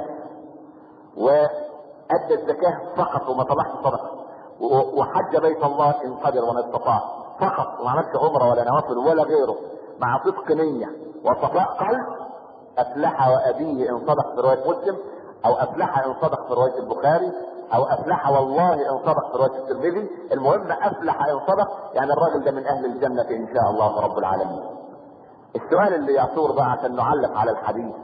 [SPEAKER 1] وادى الزكاه فقط وما طلعش صدقه و- وحج بيت الله ان قدر وما استطاع فقط وما عملش عمره ولا نوافل ولا غيره مع صدق نيه وصفاء قلب افلح وابيه ان صدق في روايه مسلم او افلح ان صدق في روايه البخاري او افلح والله ان صدق في روايه الترمذي المهم افلح ان صدق يعني الراجل ده من اهل الجنه ان شاء الله رب العالمين السؤال اللي يثور بقى عشان نعلق على الحديث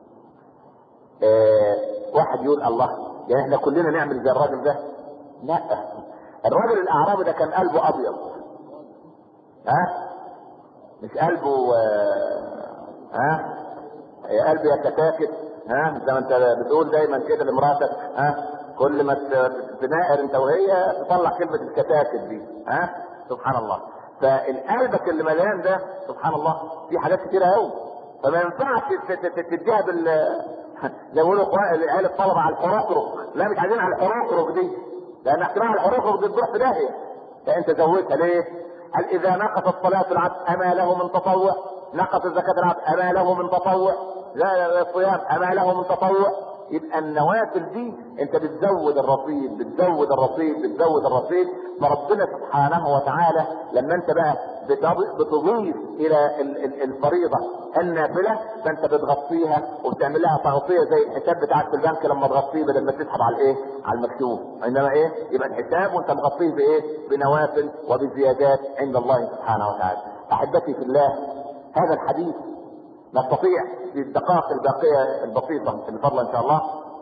[SPEAKER 1] آه واحد يقول الله يعني احنا كلنا نعمل زي الراجل ده لا الراجل الاعرابي ده كان قلبه ابيض ها مش قلبه آه ها قلبه يتكاكت ها زي ما انت بتقول دايما كده لمراتك ها كل ما ت- تناقر انت وهي تطلع كلمه الكتاكت دي ها سبحان الله فالقلبك اللي مليان ده سبحان الله في حاجات كتيره قوي فما ينفعش ت- ت- ت- تديها بال زي ما بيقولوا قراء- العيال الطلبه على الحروقرق لا مش عايزين على الحروقرق دي لان احتمال الحروقرق دي تروح في داهيه فانت زودتها ليه؟ قال اذا نقصت صلاه العبد اما له من تطوع نقصت زكاه العبد اما له من تطوع لا لا الصيام اما له من تطوع يبقى النوافل دي انت بتزود الرصيد بتزود الرصيد بتزود الرصيد فربنا سبحانه وتعالى لما انت بقى بتض- بتضيف الى ال- ال- الفريضه النافله فانت بتغطيها وبتعمل لها تغطيه زي الحساب بتاعك في البنك لما تغطيه بدل ما تسحب على الايه؟ على المكتوب انما ايه؟ يبقى الحساب وانت مغطيه بايه؟ بنوافل وبزيادات عند الله سبحانه وتعالى. احبتي في الله هذا الحديث نستطيع في الدقائق الباقيه البسيطه الفضل ان شاء الله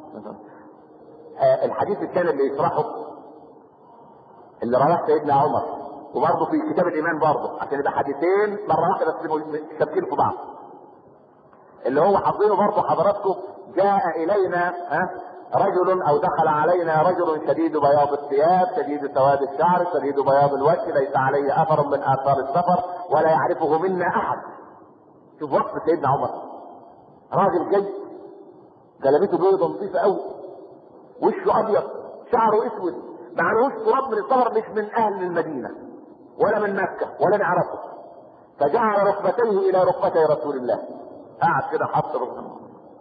[SPEAKER 1] آه، الحديث الثاني اللي يشرحه اللي رواه سيدنا عمر وبرضه في كتاب الايمان برضه عشان يبقى حديثين مره واحده بس شابكين في بعض اللي هو حافظينه برضه حضراتكم جاء الينا ها رجل او دخل علينا رجل شديد بياض الثياب شديد سواد الشعر شديد بياض الوجه ليس عليه اثر من اثار السفر ولا يعرفه منا احد شوف وصف سيدنا عمر راجل جد جلبته بيضه نظيفه قوي وشه ابيض شعره اسود معلوش تراب من السفر مش من اهل المدينه ولا من مكه ولا نعرفه فجعل ركبتيه الى ركبتي رسول الله قعد كده حط ركبته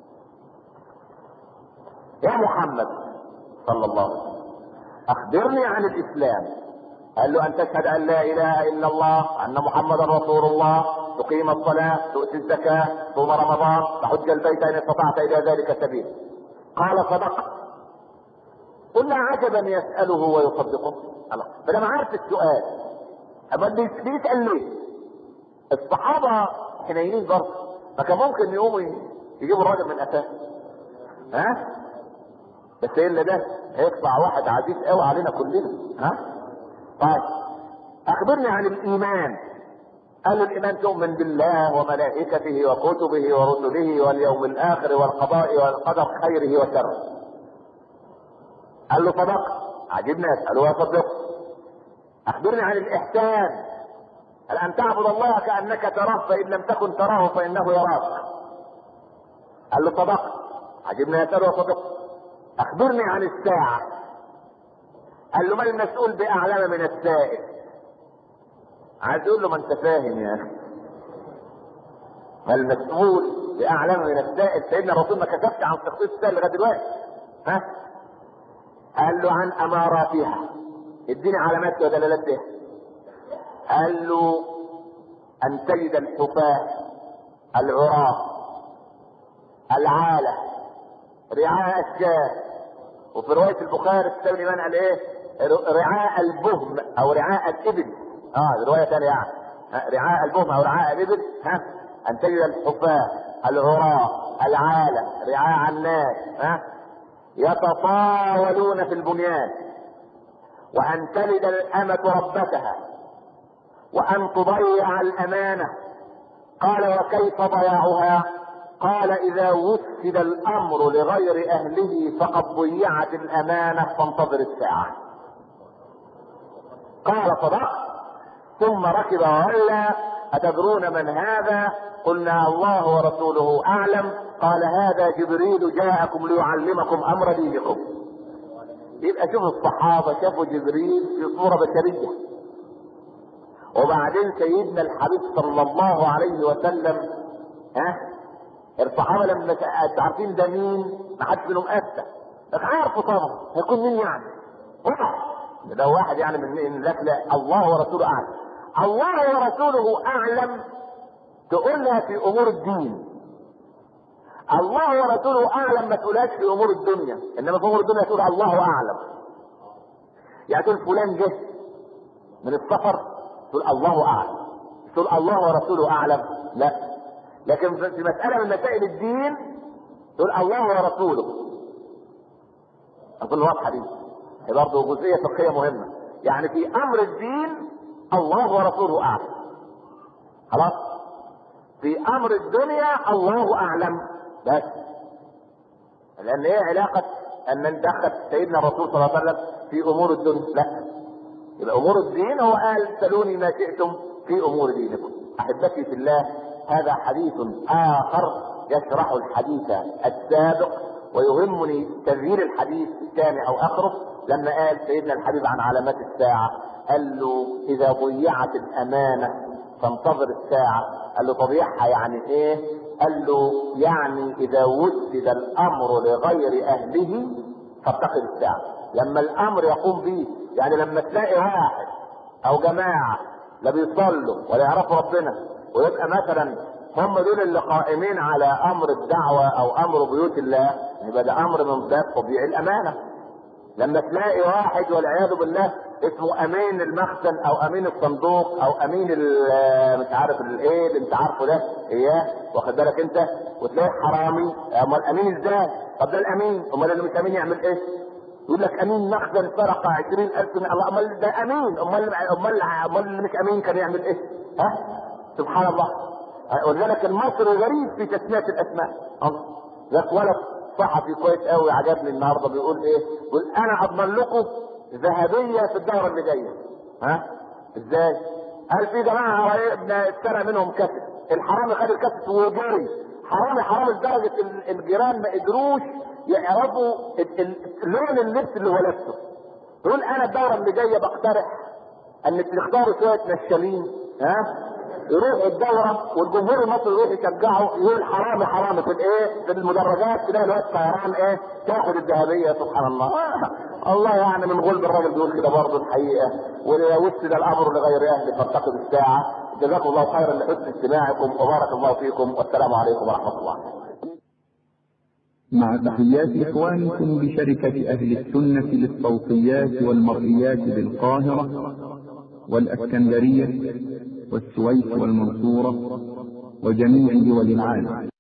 [SPEAKER 1] يا محمد صلى الله عليه وسلم اخبرني عن الاسلام قال له ان تشهد ان لا اله الا الله ان محمدا رسول الله تقيم الصلاه تؤتي الزكاه تصوم رمضان تحج البيت ان استطعت الى ذلك سبيل قال صدقت قلنا عجبا يساله ويصدقه الله فلما عرف السؤال اما بيسال ليه الصحابه حنينين برضه فكان ممكن يقوموا يجيبوا الراجل من قفاه ها بس ايه اللي ده هيطلع واحد عزيز قوي علينا كلنا ها طيب اخبرني عن الايمان قال له الايمان تؤمن بالله وملائكته وكتبه ورسله واليوم الاخر والقضاء والقدر خيره وشره قال له صدق عجبنا يسأله ويصدق اخبرني عن الاحسان قال ان تعبد الله كانك تراه فان لم تكن تراه فانه يراك قال له صدق عجبنا يسأله وصدق اخبرني عن الساعة قال له ما المسؤول باعلم من السائل عايز يقول له ما انت فاهم يا اخي ما المسؤول باعلم من السائل سيدنا الرسول ما كتبش عن تخصيص السائل لغايه دلوقتي ها قال له عن اماراتها اديني علامات ودلالات ده قال له ان تجد الحفاة العراة العالة رعاء الشاة وفي رواية البخاري السبني من قال ايه رعاء البهم او رعاء الابل اه رواية ثانية يعني رعاء البهم او رعاء الابل ها ان تجد الحفاة العراة العالة رعاء الناس ها يتطاولون في البنيان وان تلد الامة ربتها وان تضيع الامانة قال وكيف ضياعها قال اذا وسد الامر لغير اهله فقد ضيعت الامانة فانتظر الساعة قال صدقت ثم ركب وولى اتدرون من هذا قلنا الله ورسوله اعلم قال هذا جبريل جاءكم ليعلمكم امر دينكم يبقى شوف الصحابة شافوا جبريل في صورة بشرية وبعدين سيدنا الحبيب صلى الله عليه وسلم ها الصحابة لما عارفين ده مين ما حدش منهم أفتى لك عارفه طبعا هيكون مين يعني واحد ده واحد يعني من من لك لا الله ورسوله أعلم الله ورسوله أعلم تقولها في أمور الدين الله ورسوله اعلم ما تقولهاش في امور الدنيا انما في امور الدنيا تقول الله اعلم يعني تقول فلان جه من السفر تقول الله اعلم تقول الله ورسوله اعلم لا لكن في مسألة من مسائل الدين تقول الله ورسوله اظن واضحة دي هي برضه جزئية فقهية مهمة يعني في امر الدين الله ورسوله اعلم خلاص في امر الدنيا الله اعلم بس لان ايه علاقة ان ندخل سيدنا الرسول صلى الله عليه وسلم في امور الدنيا لا يبقى امور الدين هو قال سلوني ما شئتم في امور دينكم احبتي في الله هذا حديث اخر يشرح الحديث السابق ويهمني تغيير الحديث الثاني او اخره لما قال سيدنا الحبيب عن علامات الساعة قال له اذا ضيعت الامانة فانتظر الساعة قال له تضيعها يعني ايه قال له يعني اذا وسد الامر لغير اهله فاتقد الساعة لما الامر يقوم به يعني لما تلاقي واحد او جماعة لا بيصلوا ولا يعرفوا ربنا ويبقى مثلا هم دول اللي قائمين على امر الدعوة او امر بيوت الله يبقى ده امر من باب تضييع الامانة لما تلاقي واحد والعياذ بالله اسمه امين المخزن او امين الصندوق او امين مش عارف الايه اللي انت عارفه ده اياه واخد بالك انت وتلاقي حرامي امال امين ازاي؟ طب ده الامين امال اللي مش امين يعمل ايه؟ يقول لك امين مخزن سرق 20000 من الله امال ده امين امال امال امال اللي مش امين كان يعمل ايه؟ ها؟ سبحان الله ولذلك المصري غريب في تسميه الاسماء لك ولد صحفي كويس قوي عجبني النهارده بيقول ايه؟ بيقول انا اضمن لكم ذهبيه في الدوره اللي جايه ها؟ ازاي؟ قال في جماعه قرايبنا اتسرق منهم كاسيت الحرامي خد الكاسيت وجري حرامي حرامي لدرجه الجيران ما قدروش يعرفوا لون اللبس اللي هو لابسه يقول انا الدوره اللي جايه بقترح ان تختاروا شويه نشالين ها يروح الدورة والجمهور المصري يروح يشجعه يقول حرامي حرامي في الايه في المدرجات تلاقي الواد طيران ايه تاخد الذهبية سبحان الله الله يعني من غلب الراجل بيقول كده برضه الحقيقة وسد الامر لغير اهله فارتقب الساعة جزاكم الله خيرا لحسن استماعكم وبارك الله فيكم والسلام عليكم ورحمة الله
[SPEAKER 2] مع تحيات إخوانكم بشركة أهل السنة للصوتيات والمرئيات بالقاهرة والأسكندرية والسويس والمنصورة وجميع دول العالم